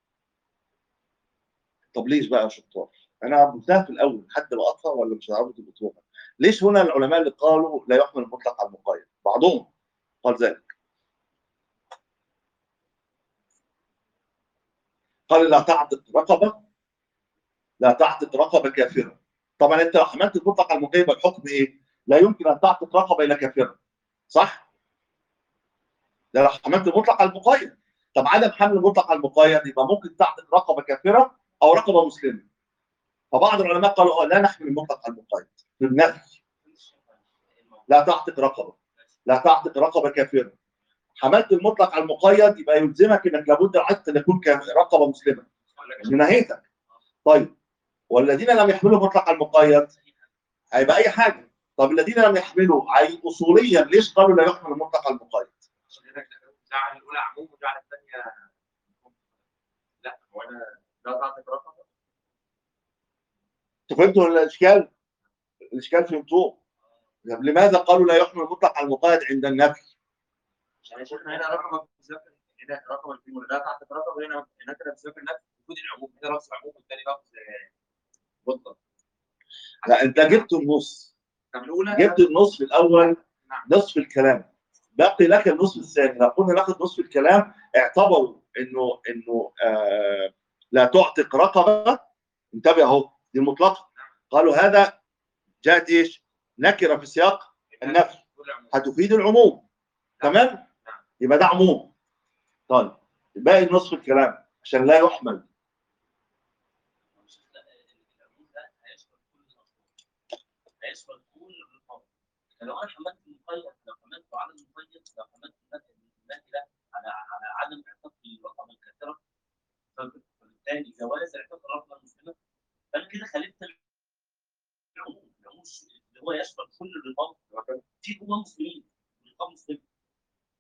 طب ليش بقى يا شطار انا قلتها في الاول حد لقطها ولا مش هتعرفوا تلقطوها ليش هنا العلماء اللي قالوا لا يحمل المطلق على المقيد بعضهم قال ذلك قال لا تعتق رقبه لا تعتق رقبه كافره طبعا انت لو حملت المطلق على المقيد الحكم ايه؟ لا يمكن ان تعتق رقبه الى كافره صح؟ ده لو حملت المطلق على المقيد طب عدم حمل المطلق على المقيد يبقى ممكن تعتق رقبه كافره او رقبه مسلمه فبعض العلماء قالوا اه لا نحمل المطلق على المقيد في النفي لا تعتق رقبه لا تعتق رقبه كافره حملت المطلق على المقيد يبقى يلزمك انك لابد العتق ان يكون كاف- رقبه مسلمه مش نهيتك طيب والذين لم يحملوا المطلق على المقيد هيبقى اي حاجه طب الذين لم يحملوا عي اصوليا ليش قالوا لا يحمل المطلق على المقيد؟ جعل الاولى عموم وجعل الثانيه لا هو انا لا تعطيك رقم انتوا فهمتوا الاشكال؟ الاشكال فهمتوه طب لماذا قالوا لا يحمل المطلق على المقيد عند النفي؟ يعني شفنا هنا رقم بسبب هنا رقم في لا تعطيك رقم هنا هناك بسبب النفس وجود العموم هنا لفظ عموم والثاني لفظ آه، مطلق لا انت جبت النص طب الاولى جبت النص في الاول نعم. نصف الكلام باقي لك النصف الثاني لو قلنا ناخد نصف الكلام اعتبروا انه انه آه لا تعتق رقبه انتبه اهو دي المطلقه قالوا هذا جاءت ايش؟ نكره في سياق النفي وجود العموم هتفيد العموم تمام؟ يبقى ده عموم طيب باقي نصف الكلام عشان لا يحمل العمود ده هيشمل كل الأصوات هيشمل كل الرقابة فلو انا حملت المقيد لو حملته على المقيد لو حملت النهي ده على على عدم اعتاق الرقم الكثيره فبالتالي جواز اعتاق الرقم المسلمه فانا كده خالفت العموم العموم اللي هو يشمل كل الرقاب في جوه مسلمين رقاب مسلمين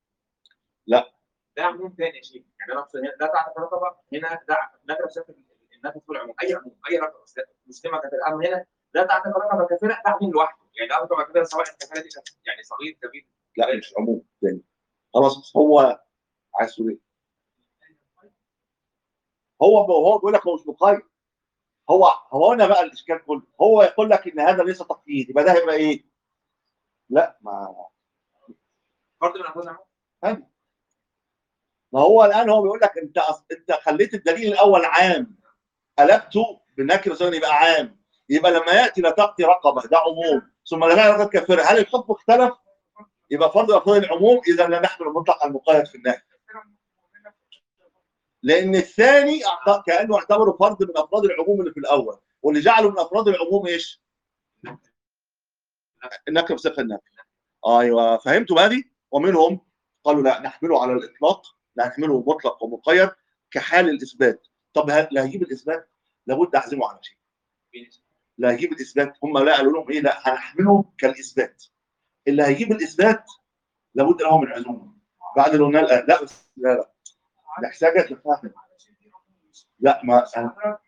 ده عموم ثاني يا شيخ يعني انا أقصد هنا لا تعطيك رقبه هنا ده نكره بسبب انها تدخل عموم اي عموم اي رقم بس مسلمه كانت الامر هنا لا تعتبر رقم كافره ده عموم لوحده يعني ده رقم كافره سواء الكافره دي كانت يعني صغير كبير لا مش عموم تاني خلاص هو عايز تقول ايه؟ هو هو بيقول لك هو مش مقيد هو هو هنا بقى الاشكال كله هو يقول لك ان هذا ليس تقييد يبقى ده هيبقى ايه؟ لا ما فرض من افراد العموم ما هو الان هو بيقول لك انت أص- انت خليت الدليل الاول عام قلبته بنكره ثاني يبقى عام يبقى لما ياتي لا تقضي رقبه ده عموم ثم لا لا رقبه كافره هل الحكم اختلف؟ يبقى فرض افراد العموم اذا لا نحمل المطلق على المقيد في النهي لان الثاني أعت- كانه اعتبره فرد من افراد العموم اللي في الاول واللي جعله من افراد العموم ايش؟ النكره بصفه النكره ايوه فهمتوا بقى دي؟ ومنهم قالوا لا نحمله على الاطلاق لا نحمله مطلق ومقيد كحال الاثبات طب ه- لا هجيب الاثبات لابد اعزمه على شيء لا هجيب الاثبات هم لا قالوا لهم ايه لا هنحمله كالاثبات اللي هيجيب الاثبات لابد له من عزومه بعد اللي قلنا الان لا بس لا لا محتاجه تفهم لا ما أنا-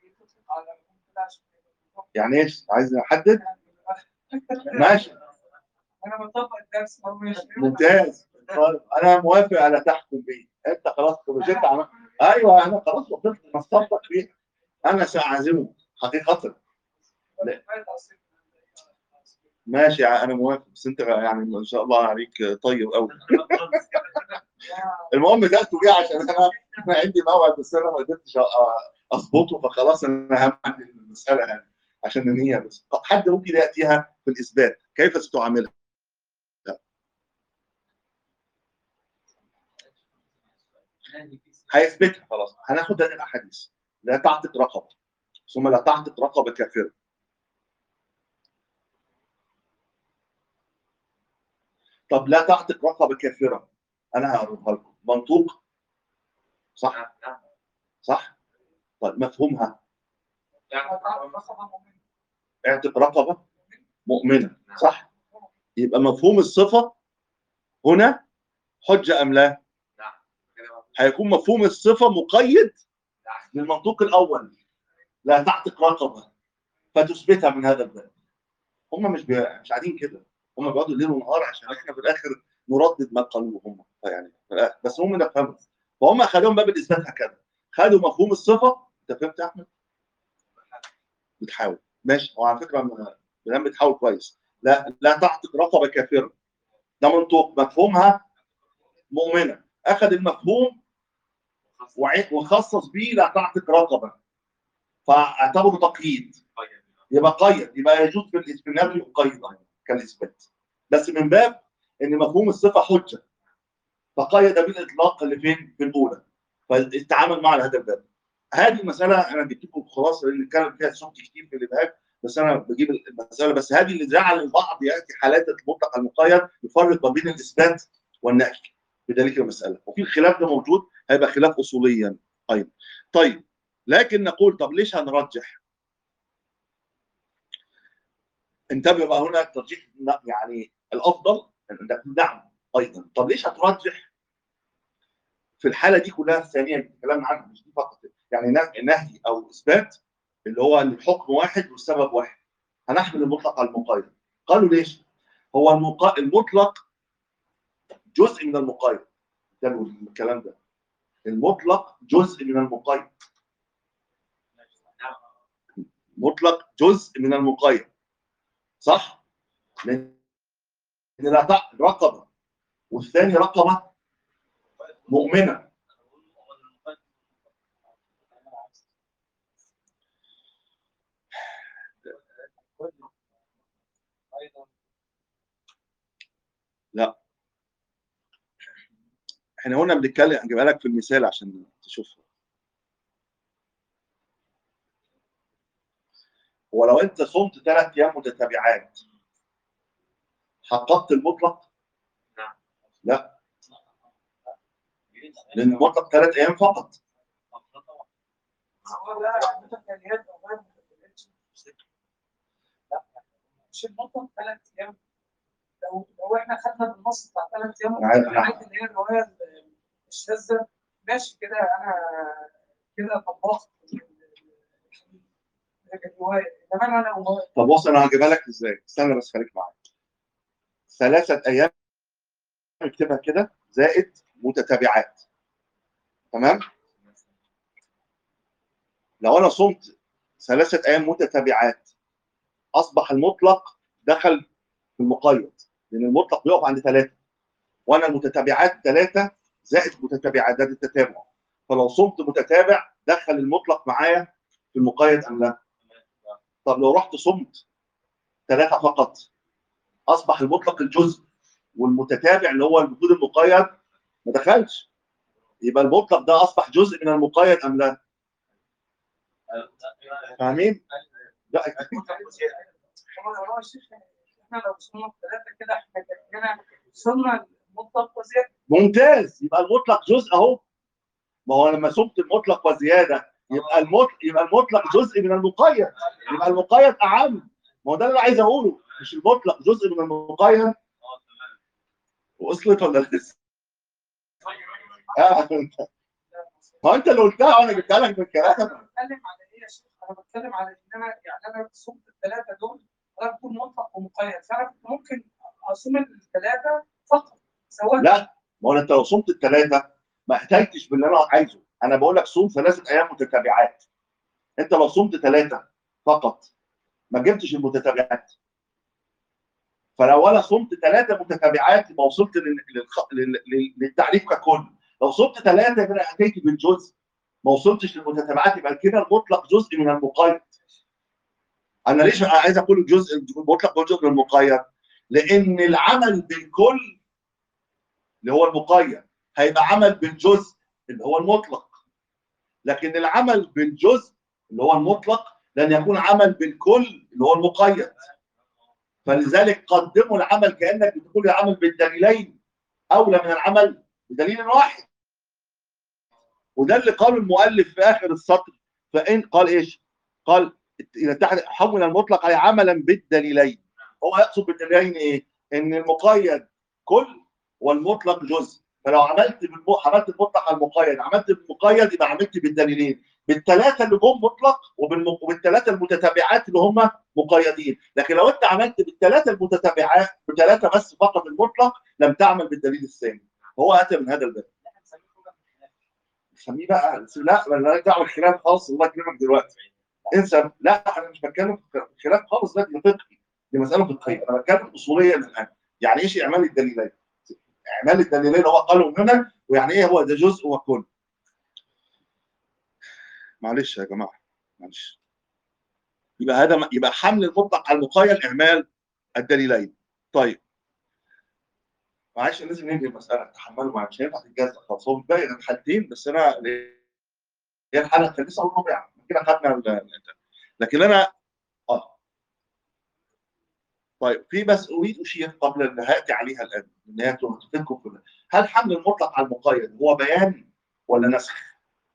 يعني ايش عايز احدد ماشي انا بطبق الدرس هو مش ممتاز طيب انا موافق على تحكم بيه انت خلاص مش انت عمل ايوه انا خلاص وصلت نصبتك فيه انا ساعزمه حقيقه ماشي انا موافق بس انت يعني ما شاء الله عليك طيب قوي المهم تاخدوا بيه عشان انا انا عندي موعد بس انا ما قدرتش أ- اظبطه فخلاص انا اهم عندي المساله يعني عشان النيه بس طب حد ممكن ياتيها في الاثبات كيف ستعاملها؟ هيثبتها خلاص هناخد هذه الاحاديث لا تعتق رقبه ثم لا تعتق رقبه كافره طب لا تعتق رقبه كافره انا هقولها لكم منطوق صح صح طيب مفهومها اعتق رقبه مؤمنه صح يبقى مفهوم الصفه هنا حجه ام لا هيكون مفهوم الصفه مقيد للمنطوق الاول لا تعتق رقبه فتثبتها من هذا الباب هم مش بي... مش قاعدين كده هم بيقعدوا ليل ونهار عشان احنا في الاخر نردد ما قالوه هم يعني في الآخر. بس هم نفهموا فهم خدوهم باب الاثبات هكذا خدوا مفهوم الصفه انت فهمت يا احمد؟ بتحاول ماشي هو على فكره ما دام بتحاول كويس لا لا تعتق رقبه كافره ده منطوق مفهومها مؤمنه اخذ المفهوم وع- وخصص به لا تعتق رقبه فاعتبره تقييد يبقى قيد يبقى يجوز في الاستثناء يقيد أيضاً كالاثبات بس من باب ان مفهوم الصفه حجه فقيد بالاطلاق اللي فين في الاولى فالتعامل مع هذا الباب هذه المساله انا جبت لكم خلاصه لان نتكلم فيها صوت كتير في الابهاج بس انا بجيب المساله بس هذه اللي جعل البعض ياتي حالات المطلق المقيد يفرق ما بين الاثبات والنفي في ذلك المساله وفي الخلاف ده موجود هيبقى خلاف اصوليا ايضا طيب لكن نقول طب ليش هنرجح انتبه بقى هنا الترجيح يعني الافضل انك نعم ايضا طب ليش هترجح في الحاله دي كلها الثانيه اللي بنتكلم عنها مش دي فقط يعني نه- نهي او اثبات اللي هو الحكم واحد والسبب واحد هنحمل المطلق على المقيد قالوا ليش؟ هو المق... المطلق جزء من المقيد قالوا الكلام ده المطلق جزء من المقيد مطلق جزء من المقيد صح؟ لان لا تع- رقبه والثاني رقبه مؤمنه احنا هنا بنتكلم هجيبها لك في المثال عشان تشوفها هو لو انت صمت ثلاث ايام متتابعات حققت المطلق لان المطلق ثلاث ايام فقط مش المطلق ثلاث ايام لو لو احنا خدنا بالنص بتاع ثلاث ايام أنا عايز- أنا- الحاجات اللي هي الروايه الشاذه ماشي كده انا كده طبقت الروايه انما انا لو طب بص انا هجيبها لك ازاي استنى بس خليك معايا ثلاثه ايام اكتبها كده زائد متتابعات تمام لو انا صمت ثلاثه ايام متتابعات اصبح المطلق دخل في المقيد لان المطلق بيقف عند ثلاثه وانا المتتابعات ثلاثه زائد متتابعات ده التتابع فلو صمت متتابع دخل المطلق معايا في المقيد ام لا؟ طب لو رحت صمت ثلاثه فقط اصبح المطلق الجزء والمتتابع اللي هو الوجود المقيد ما دخلش يبقى المطلق ده اصبح جزء من المقيد ام لا؟ فاهمين؟ لا احنا لو شيخ احنا لو وصلنا ثلاثه كده احنا كاننا وصلنا المطلق وزياده ممتاز يبقى المطلق جزء اهو ما هو لما صمت المطلق وزياده يبقى المطلق يبقى المطلق جزء من المقيد يبقى المقيد اعم ما هو ده اللي انا عايز اقوله مش المطلق جزء من المقيد وصلت ولا لسه؟ آه. ما انت اللي قلتها وانا جبتها لك بالكلام انا بتكلم على ايه يا شيخ؟ انا بتكلم على ان انا يعني انا صمت الثلاثه دول انا بكون مطلق ومقيد فانا كنت ممكن اصوم الثلاثه فقط سواء لا ما هو انت لو صمت الثلاثه ما احتجتش باللي انا عايزه انا بقول لك صوم ثلاثه ايام متتابعات انت لو صمت ثلاثه فقط ما جبتش المتتابعات فلو انا صمت ثلاثه متتابعات يبقى وصلت لل- للخ- لل- لل- للتعريف ككل لو صمت ثلاثه يبقى انا اتيت بالجزء ما وصلتش للمتتابعات يبقى كده المطلق جزء من المقيد انا ليش عايز اقول الجزء المطلق هو جزء من المقيد لان العمل بالكل اللي هو المقيد هيبقى عمل بالجزء اللي هو المطلق لكن العمل بالجزء اللي هو المطلق لن يكون عمل بالكل اللي هو المقيد فلذلك قدموا العمل كانك بتقول العمل بالدليلين اولى من العمل بدليل واحد وده اللي قاله المؤلف في اخر السطر فان قال ايش؟ قال اذا تحت حول المطلق عليه عملا بالدليلين هو يقصد بالدليلين ايه؟ ان المقيد كل والمطلق جزء فلو عملت بالم... عملت المطلق على المقيد عملت بالمقيد يبقى عملت بالدليلين بالثلاثه اللي جم مطلق وبالم... وبالثلاثه المتتابعات اللي هم مقيدين لكن لو انت عملت بالثلاثه المتتابعات بثلاثه بس فقط المطلق لم تعمل بالدليل الثاني هو اتى من هذا الباب سميه بقى لا مالناش دعوه بالخلاف خالص الله يكرمك دلوقتي انسى لا انا مش بتكلم في خلاف خالص ده ده فقهي دي مساله فقهيه انا بتكلم اصوليا الان يعني ايش اعمال الدليلين؟ اعمال الدليلين هو قالوا هنا ويعني ايه هو ده جزء وكل معلش يا جماعه معلش يبقى هذا م- يبقى حمل المطلق على المقيد اعمال الدليلين طيب معلش لازم ننهي المساله تحملوا معايا مش هينفع تتجزأ خلاص هو باقي الحالتين بس انا هي الحاله الخامسه والرابعه كده خدنا ال- ال- لكن انا اه طيب في بس اريد اشير قبل ان هاتي عليها الان ان هي تفيدكم كلها هل حمل المطلق على المقيد هو بيان ولا نسخ؟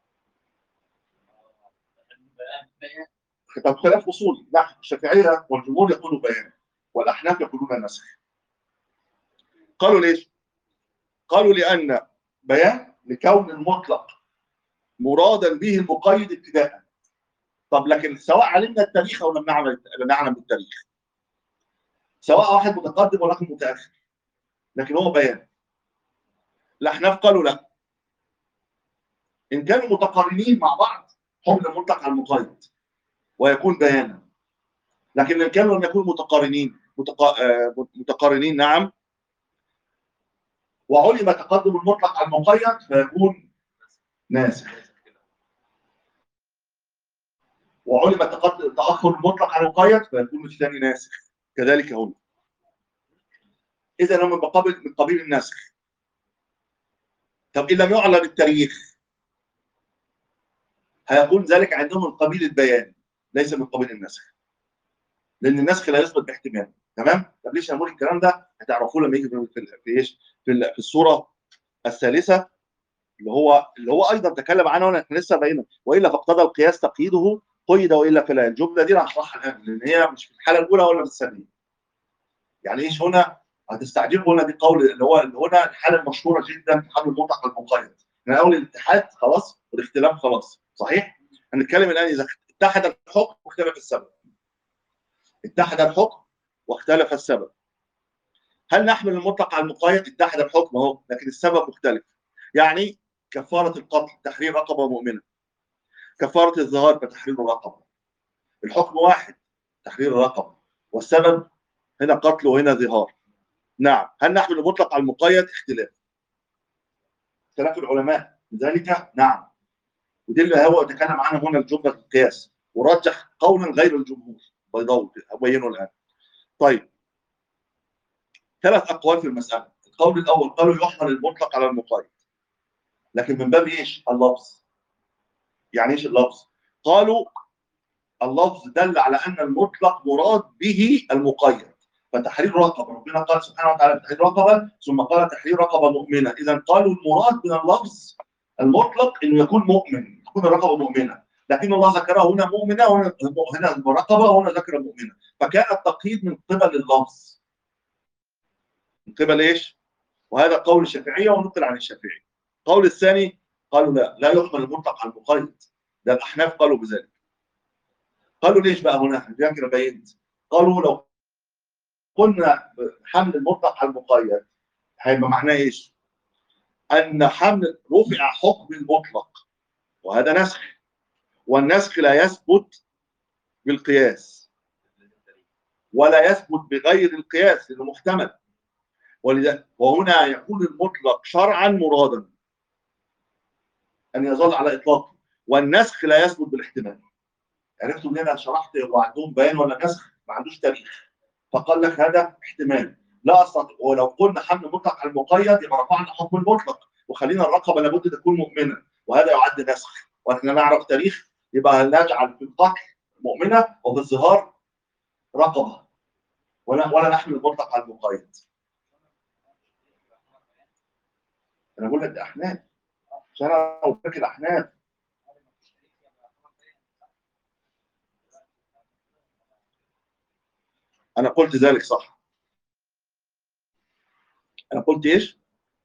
طب خلاف اصولي لا الشافعيه والجمهور يقولوا بيان والاحناف يقولون نسخ قالوا ليش؟ قالوا لان بيان لكون المطلق مرادا به المقيد ابتداء طب لكن سواء علمنا التاريخ او لم نعلم لم نعلم التاريخ سواء واحد متقدم ولا واحد متاخر لكن هو بيان الاحناف قالوا لا ان كانوا متقارنين مع بعض حمل المطلق على المقيد ويكون بيانا لكن ان كانوا لم يكونوا متقارنين متقا... آه، متقارنين نعم وعلم تقدم المطلق على المقيد فيكون ناسخ وعلم تقدم تاخر المطلق على المقيد فيكون الثاني ناسخ كذلك هنا اذا هم من قبيل من قبيل النسخ طب ان لم يعلم التاريخ هيكون ذلك عندهم من قبيل البيان ليس من قبيل النسخ لان النسخ لا يثبت باحتمال تمام طب ليش هنقول الكلام ده هتعرفوه لما يجي في في- في ايش في ال- في الصوره الثالثه اللي هو اللي هو ايضا تكلم عنه وانا احنا لسه باينه والا فاقتضى القياس تقييده قيد والا فلا الجمله دي انا هشرحها الان لان هي مش في الحاله الاولى ولا في الثانيه يعني ايش هنا هتستعجبوا هنا دي قول اللي هو اللي هنا الحاله المشهوره جدا في حمل المطلق المقيد من اول الاتحاد خلاص والاختلاف خلاص صحيح هنتكلم الان اذا اتحد الحكم واختلف السبب اتحد الحكم واختلف السبب هل نحمل المطلق على المقيد اتحد الحكم اهو لكن السبب مختلف يعني كفاره القتل تحرير رقبه مؤمنه كفاره الظهار فتحرير رقبه الحكم واحد تحرير الرقبه والسبب هنا قتل وهنا ظهار نعم هل نحمل المطلق على المقيد اختلاف اختلاف العلماء لذلك نعم ودي اللي هو تكلم عنها هنا الجمله القياس ورجح قولا غير الجمهور بيضاوي ابينه الان طيب ثلاث اقوال في المساله القول الاول قالوا يحمل المطلق على المقيد لكن من باب ايش اللفظ يعني ايش اللفظ قالوا اللفظ دل على ان المطلق مراد به المقيد فتحرير رقبه ربنا قال سبحانه وتعالى تحرير رقبه ثم قال تحرير رقبه مؤمنه اذا قالوا المراد من اللفظ المطلق انه يكون مؤمن تكون الرقبه مؤمنه لكن الله ذكرها هنا مؤمنه وهنا هنا رقبه وهنا ذكر مؤمنه فكان التقييد من قبل اللفظ من قبل ايش؟ وهذا قول الشافعيه ونقل عن الشافعي القول الثاني قالوا لا لا يحمل المطلق على المقيد ده الاحناف قالوا بذلك قالوا ليش بقى هنا؟ فاكر بينت قالوا لو قلنا حمل المطلق على المقيد هيبقى معناه ايش؟ ان حمل رفع حكم المطلق وهذا نسخ والنسخ لا يثبت بالقياس ولا يثبت بغير القياس لانه محتمل ولذا وهنا يكون المطلق شرعا مرادا ان يظل على اطلاقه والنسخ لا يثبت بالاحتمال عرفتوا منين انا شرحت هو عندهم بيان ولا نسخ ما عندوش تاريخ فقال لك هذا احتمال لا استطيع ولو قلنا حمل مطلق على المقيد يبقى رفعنا حكم المطلق وخلينا الرقبه لابد تكون مؤمنه وهذا يعد نسخ واحنا نعرف تاريخ يبقى نجعل في القتل مؤمنه وفي الظهار رقبه ولا ولا نحمل المطلق على المقيد انا بقول لك ده احناف عشان انا قلت لك الاحناف انا قلت ذلك صح انا قلت ايش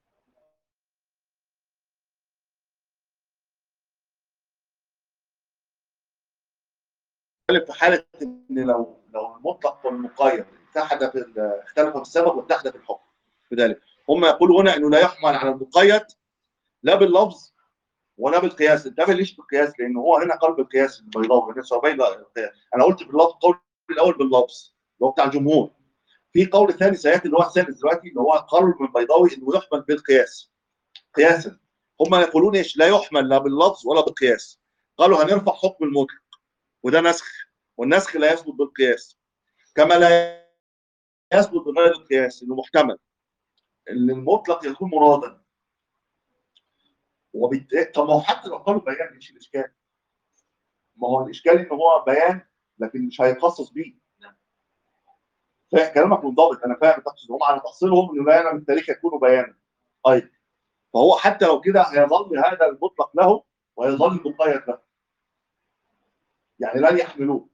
في حاله ان لو لو المطلق والمقيد اتحد في ال- اختلف في السبب واتحد في الحكم بذلك هم يقولوا هنا انه لا يحمل على المقيد لا باللفظ ولا بالقياس انتبه ليش بالقياس لان هو هنا قال بالقياس البيضاوي بالنسبه بين القياس انا قلت باللفظ القول الاول باللفظ اللي هو بتاع الجمهور في قول ثاني سياتي اللي هو الثالث دلوقتي اللي هو قول من البيضاوي انه يحمل بالقياس قياسا هم يقولون ايش لا يحمل لا باللفظ ولا بالقياس قالوا هنرفع حكم المطلق وده نسخ والنسخ لا يثبت بالقياس كما لا يثبت بغير القياس انه محتمل ان المطلق يكون مرادا وبالتالي طب ما هو حتى لو قالوا بيان ايش الاشكال؟ ما هو الاشكال ان هو بيان لكن مش هيخصص بيه فاهم كلامك منضبط انا فاهم تقصد هم على تحصيلهم انه لا ينام التاريخ يكون بيانا طيب فهو حتى لو كده هيظل هذا المطلق له ويظل المقيد له يعني لن يحملوه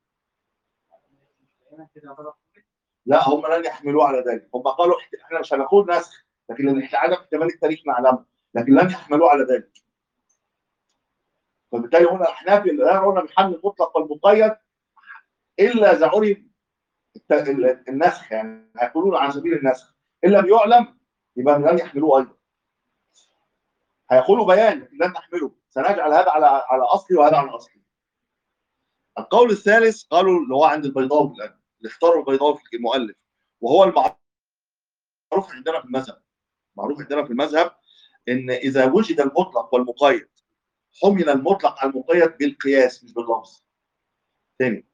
لا هم لن يحملوه على ذلك هم قالوا احت- احنا مش هنقول نسخ لكن الانحلال احتمال التاريخ نعلمه لكن لن يحملوه على ذلك فبالتالي هنا الاحناف لا يرون بحمل المطلق والمقيد الا اذا علم الت- ال- النسخ يعني هيقولون على سبيل النسخ ان لم يعلم يبقى لن يحملوه ايضا هيقولوا بيان لكن لن نحمله سنجعل هذا على على اصلي وهذا على اصلي القول الثالث قالوا اللي هو عند البيضاوي الان اللي اختاروا البيضاوي في المؤلف وهو المعروف عندنا في المذهب معروف عندنا في المذهب ان اذا وجد المطلق والمقيد حمل المطلق على المقيد بالقياس مش باللفظ تاني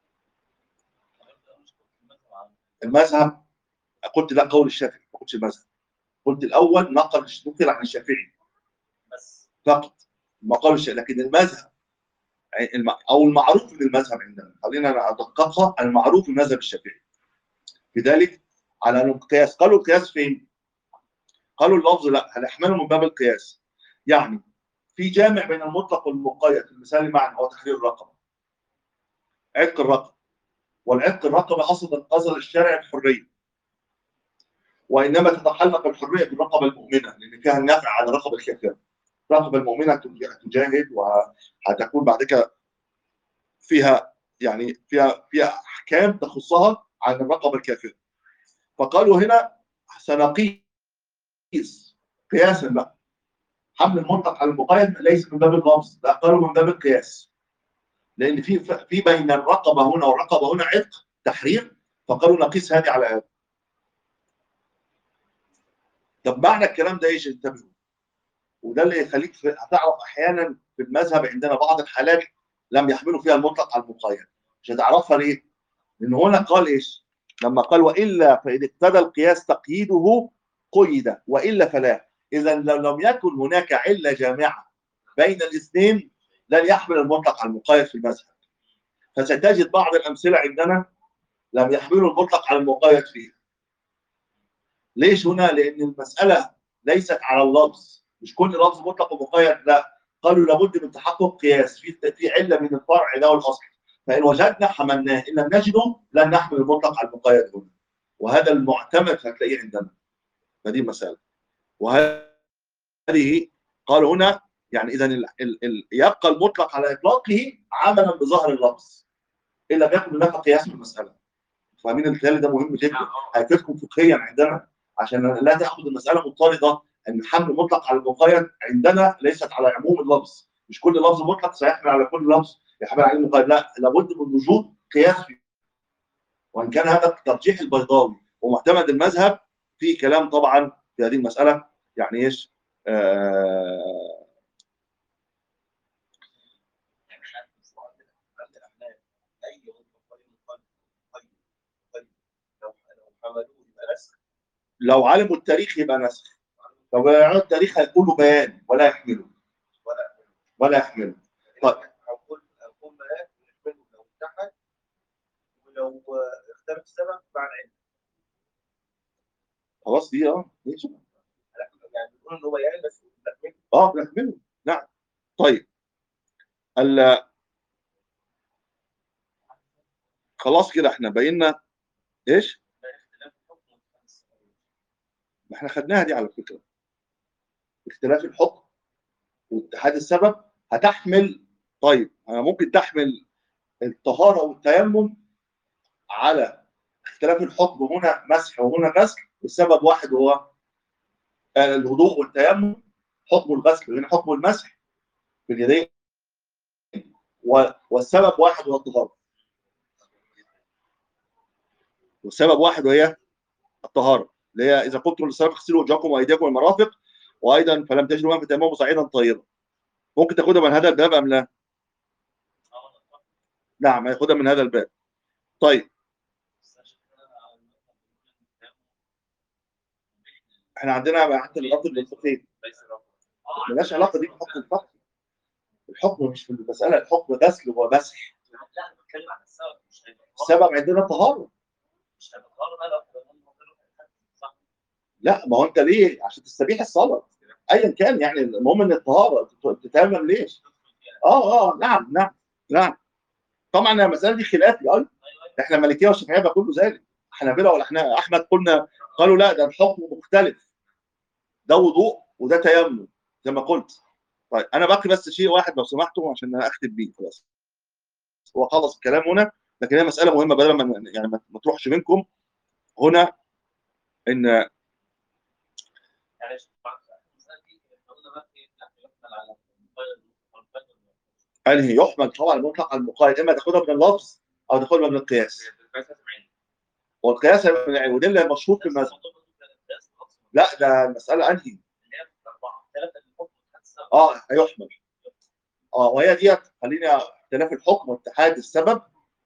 المذهب قلت ده قول الشافعي ما قلتش المذهب قلت الاول نقل نقل عن الشافعي بس فقط ما قال الشافعي لكن المذهب الم- او المعروف من المذهب عندنا خلينا ادققها المعروف من المذهب الشافعي لذلك على أن القياس قالوا القياس فين؟ قالوا اللفظ لا هنحمله من باب القياس يعني في جامع بين المطلق والمقيد المثال معنى هو تحرير الرقبه عتق الرقبه والعتق الرقبه اصلا اصل الشارع الحريه وانما تتحلق الحريه بالرقبه المؤمنه لان فيها النفع على الرقبه الكافره الرقبه المؤمنه تج- تجاهد وهتكون بعد كده فيها يعني فيها فيها احكام تخصها عن الرقبه الكافره فقالوا هنا سنقيس قياسا بقى حمل المطلق على المقيد ليس من باب اللفظ لا قالوا من باب القياس لان في في بين الرقبه هنا والرقبه هنا عتق تحرير فقالوا نقيس هذه على هذه طب معنى الكلام ده ايش انتبهوا وده اللي يخليك في- هتعرف احيانا في المذهب عندنا بعض الحالات لم يحملوا فيها المطلق على المقيد مش هتعرفها ليه؟ لان هنا قال ايش؟ لما قال والا فان اقتضى القياس تقييده قيد والا فلا اذا لو لم يكن هناك عله جامعه بين الاثنين لن يحمل المطلق على المقيد في المذهب فستجد بعض الامثله عندنا لم يحملوا المطلق على المقيد فيه ليش هنا؟ لان المساله ليست على اللفظ مش كل لفظ مطلق ومقيد لا قالوا لابد من تحقق قياس في في عله من الفرع ده والاصل فان وجدنا حملناه ان لم نجده لن نحمل المطلق على المقيد هنا وهذا المعتمد هتلاقيه عندنا فدي مساله وهذه قالوا هنا يعني اذا ال ال ال يبقى المطلق على اطلاقه عملا بظاهر اللفظ ان لم يكن هناك قياس في المساله فاهمين الكلام ده مهم جدا هيفيدكم فقهيا عندنا عشان لا تاخذ المساله مضطرده ان الحمل مطلق على المقيد عندنا ليست على عموم اللفظ مش كل لفظ مطلق سيحمل على كل لفظ يحمل عليه المقيد لا لابد من وجود قياس فيه وان كان هذا ترجيح البيضاوي ومعتمد المذهب في كلام طبعا في هذه المساله يعني ايش آه اي لو لو حملوه يبقى نسخ لو علموا التاريخ يبقى نسخ لو يعلموا التاريخ هيقولوا بيان ولا يحملوا ولا ولا يحملوا طيب. هقول هقول ملاك ونحمله لو اتحد ولو اختلف السبب مع العلم خلاص دي اه ماشي. يعني بيقولوا ان هو يعني بس نحمله اه بنحمله نعم طيب ال خلاص كده احنا بينا ايش؟ اختلاف الحكم والخمس ما احنا خدناها دي على فكره اختلاف الحكم واتحاد السبب هتحمل طيب انا ممكن تحمل الطهاره والتيمم على اختلاف الحكم هنا مسح وهنا غسل والسبب واحد هو آه، الوضوء والتيمم حكم الغسل هنا حكم المسح في اليدين و- والسبب واحد هو الطهاره والسبب واحد وهي الطهاره اللي هي اذا قلتم للصلاه اغسلوا وجهكم وايديكم المرافق وايضا فلم تجدوا ماء فتيمموا صعيدا طيبا ممكن تاخدها من هذا الباب ام لا؟ نعم هياخدها من هذا الباب طيب احنا عندنا حتى الرفض بالفقهين ملهاش علاقه دي بحكم الفقه الحكم مش في المساله الحكم غسل ومسح لا انا بتكلم عن السبب مش هيبقى السبب عندنا طهاره مش هيبقى غلط بقى لو صح لا ما هو انت ليه عشان تستبيح الصلاه ايا كان يعني المهم ان الطهاره تتمم ليش اه اه نعم نعم نعم طبعا المساله دي خلافي ايضا احنا مالكيه والشافعيه بيقولوا ذلك حنابله ولا احنا احمد قلنا قالوا لا ده الحكم مختلف ده وضوء وده تيمم زي ما قلت طيب انا باقي بس شيء واحد لو سمحتوا عشان اختم بيه خلاص هو خلص الكلام هنا لكن هي مساله مهمه بدل ما يعني ما ما تروحش منكم هنا ان يعني المسألة دي احنا قلنا بقى ايه احنا يحمل على الموبايل والموبايل انهي يحمل طبعا المطلق على المقيد اما تاخدها من اللفظ او تاخدها من القياس والقياس وده اللي مشهور في المذهب لا ده المساله انهي اه هيحمل اه وهي ديت خليني اختلاف الحكم واتحاد السبب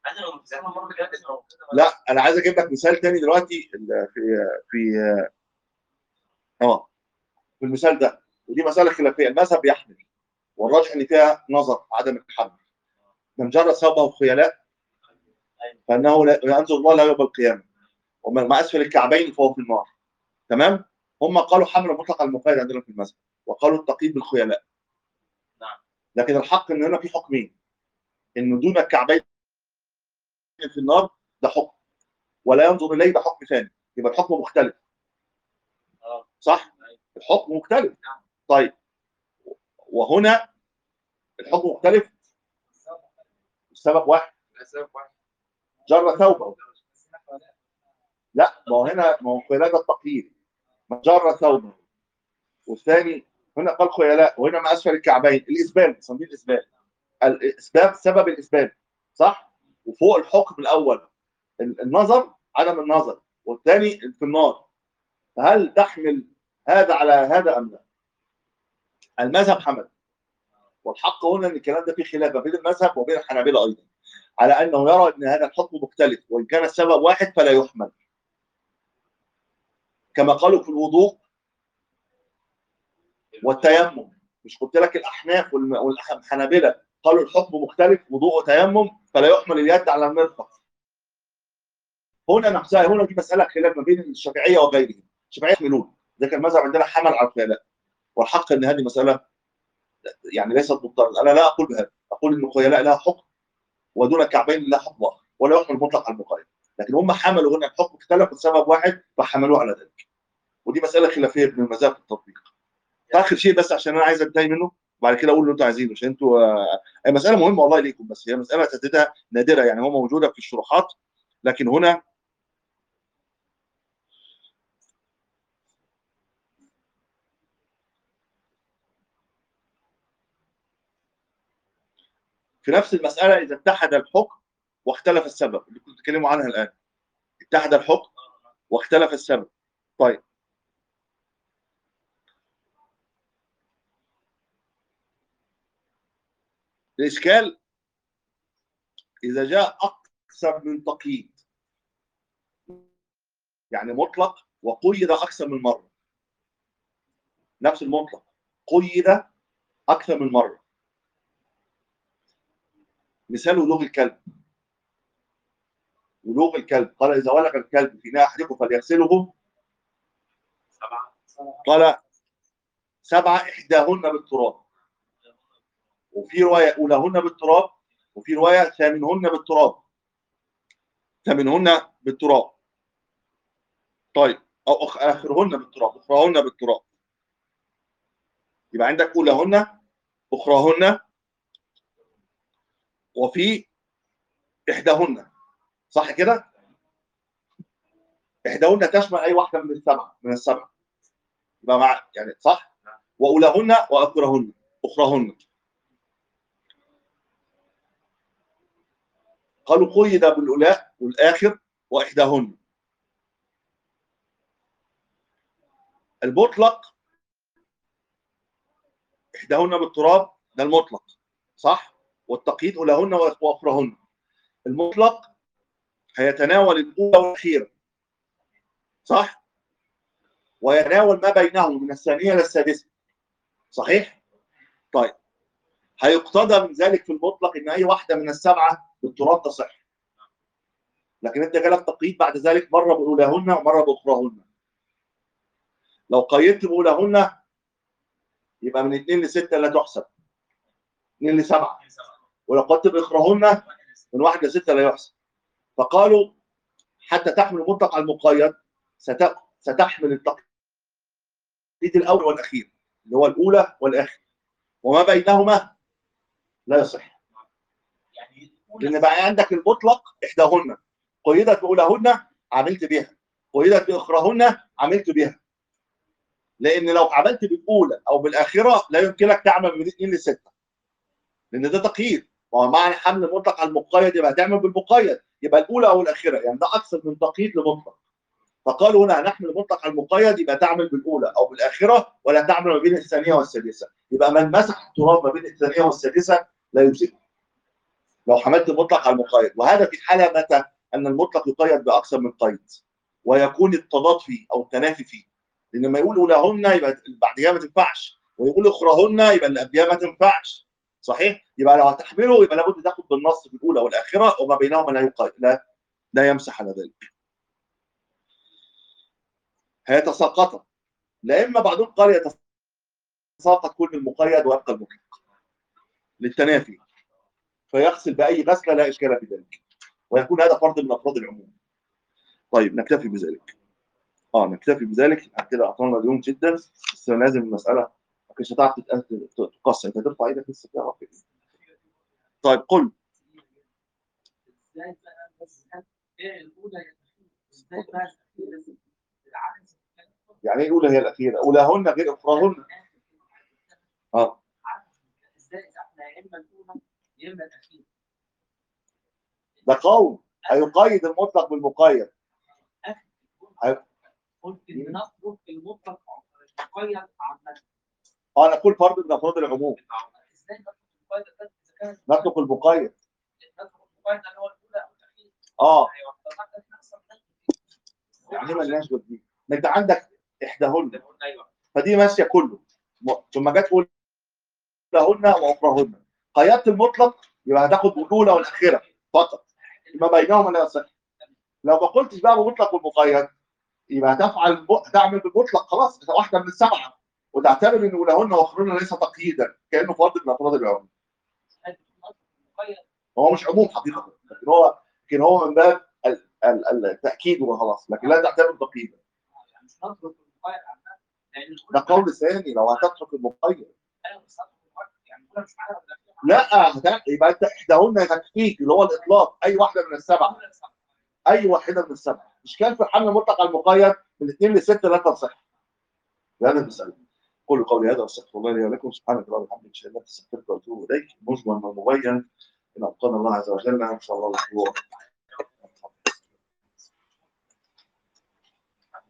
لا انا عايز اجيب لك مثال تاني دلوقتي ال- في في اه في المثال ده ودي مساله خلافيه المذهب يحمل والراجح ان فيها نظر عدم التحمل من جرى ثوبه خيلاء فانه لا ينظر الله لا يوم القيامه ومن ما اسفل الكعبين فهو في النار تمام هم قالوا حمل مطلق على المقيد عندنا في المذهب وقالوا التقييد بالخيلاء نعم. لكن الحق ان هنا في حكمين انه دون الكعبين في النار ده حكم ولا ينظر اليه ده حكم ثاني يبقى الحكم مختلف آه. صح الحكم مختلف طيب وهنا الحكم مختلف سبب واحد لا سبب واحد جر ثوبه لا ما هو هنا ما هو خيلاء ده التقييد ما جر ثوبه والثاني هنا قال خيلاء وهنا ما اسفل الكعبين الاسبال بنسميه الاسبال الاسباب سبب الاسبال صح وفوق الحكم الاول ال- النظر عدم النظر والثاني في النار فهل تحمل هذا على هذا ام لا؟ المذهب حمل والحق هنا ان الكلام ده فيه خلاف ما بين المذهب وبين الحنابلة ايضا على انه يرى ان هذا الحكم مختلف وان كان السبب واحد فلا يحمل كما قالوا في الوضوء والتيمم مش قلت لك الاحناف والم- والحنابلة قالوا الحكم مختلف وضوء وتيمم فلا يحمل اليد على المرفق هنا نفسها هنا دي مساله خلاف ما بين الشافعيه وغيرهم الشافعيه يحملون ده كان المذهب عندنا حمل على الخيلاء والحق ان هذه مساله يعني ليست مضطرده انا لا اقول بهذا اقول ان الخيلاء لها حكم ودون الكعبين لها حكم اخر ولا يحمل مطلق على المقيد لكن هم حملوا هنا الحكم اختلف بسبب واحد فحملوه على ذلك ودي مساله خلافيه بين المذاهب في التطبيق اخر شيء بس عشان انا عايز انتهي منه بعد كده اقول اللي انتوا عايزينه عشان انتوا آه، هي مساله مهمه والله ليكم بس هي مساله تسديدها نادره يعني هو موجوده في الشروحات لكن هنا في نفس المساله اذا اتحد الحكم واختلف السبب اللي كنتوا بتتكلموا عنها الان اتحد الحكم واختلف السبب طيب الاشكال اذا جاء اكثر من تقييد يعني مطلق وقيد اكثر من مره نفس المطلق قيد اكثر من مره مثال ولوغ الكلب ولوغ الكلب قال اذا ولغ الكلب في ناء احدكم فليغسله سبعة قال سبعه احداهن بالتراب وفي روايه اولاهن بالتراب وفي روايه ثامنهن بالتراب ثامنهن بالتراب طيب او أخ- اخرهن بالتراب اخراهن بالتراب يبقى عندك اولاهن اخراهن وفي احداهن صح كده احداهن تشمل اي واحده من السبعه من السبعه يبقى مع يعني صح واولاهن واخرهن اخراهن قالوا قيد بالاولاء والاخر واحداهن المطلق احداهن بالتراب ده المطلق صح والتقييد اولاهن واخرهن المطلق هيتناول الاولى والاخيره صح ويتناول ما بينهم من الثانيه الى السادسه صحيح طيب هيقتضى من ذلك في المطلق ان اي واحده من السبعه بالتراب تصح لكن انت جالك تقييد بعد ذلك مره باولاهن ومره باخراهن لو قيدت باولاهن يبقى من اثنين لسته لا تحسب اثنين لسبعه ولو قيدت باخراهن من واحد لسته لا يحسب فقالوا حتى تحمل المطلق على المقيد ست- ستحمل التقييد الاول والاخير اللي هو الاولى والاخر وما بينهما لا يصح يعني لان بقى عندك المطلق احداهن قيدت باولاهن عملت بها قيدت باخراهن عملت بها لان لو عملت بالاولى او بالاخره لا يمكنك تعمل من اثنين لسته لان ده تقييد وهو معنى حمل المطلق على المقيد يبقى هتعمل بالمقيد يبقى الاولى او الاخره يعني ده اكثر من تقييد لمطلق فقالوا هنا هنحمل المطلق على المقيد يبقى تعمل بالاولى او بالاخره ولا تعمل ما بين الثانيه والسادسه يبقى من مسح التراب ما بين الثانيه والسادسه لا يجزئه لو حملت المطلق على المقيد وهذا في حاله متى ان المطلق يقيد باكثر من قيد ويكون التضاد فيه او التنافي فيه لان لما يقول اولاهن يبقى اللي بعديها ما تنفعش ويقول اخراهن يبقى اللي قبلها ما تنفعش صحيح يبقى لو هتحمله يبقى لابد تاخد بالنص في الاولى والاخره وما بينهما لا يقيد لا لا يمسح على ذلك هيتساقطا لا اما بعضهم قال يتساقط كل المقيد ويبقى المطلق للتنافي فيغسل باي غسله لا اشكال في ذلك ويكون هذا فرض من افراد العموم طيب نكتفي بذلك اه نكتفي بذلك بعد كده اطلنا اليوم جدا بس لازم المساله ما كانش هتعرف تتأ- تقص انت ترفع ايدك لسه تعرف طيب قل ازاي بقى بس ايه الاولى يا الاخيره ازاي بقى الاخيره العكس يعني ايه اولى هي الاخيره اولاهن غير اخراهن اه ازاي احنا يا اما الاولى يا اما الاخيره ده قول هيقيد المطلق بالمقيد أيوة. قلت ان نترك المطلق مقيد عامه اه انا اقول فرض من افراد العموم ازاي نترك المقيد ده اذا كان نترك المقيد نترك المقيد اللي هو الاولى او الاخيره اه ايوه طبعا احنا احسن يعني ما لناش دي ما انت عندك احداهن ايوه فدي ماشيه كله م- ثم جت تقول اولاهن واخراهن قيدت المطلق يبقى هتاخد الاولى والاخيره فقط ما بينهما لا يصح لو ما قلتش بقى بمطلق والمقيد يبقى هتفعل ب- هتعمل بالمطلق خلاص انت واحده من السبعه وتعتبر ان اولاهن واخرهن ليس تقييدا كانه فرد من افراد العموم المقيد هو مش عموم حقيقه لكن هو لكن هو من باب ال- ال- التاكيد وخلاص لكن لا تعتبر تقييدا يعني مش نترك المقيد عامه لان ده قول ثاني لو هتترك المقيد ايوه بس نترك المقيد يعني الاولى مش معانا ولا لا هت- يبقى انت احداهن تكفيك اللي هو الاطلاق اي واحده من السبعه اي واحده من السبعه مش كان في حمل مطلق على المقيد من اثنين لسته لا تصح هذا المساله قولوا قولي هذا واستغفر الله لي ولكم سبحانك اللهم وبحمدك اشهد ان لا اله الا انت استغفرك واتوب اليك مجمل ومبين ان ابقانا الله عز وجل ان شاء الله الاسبوع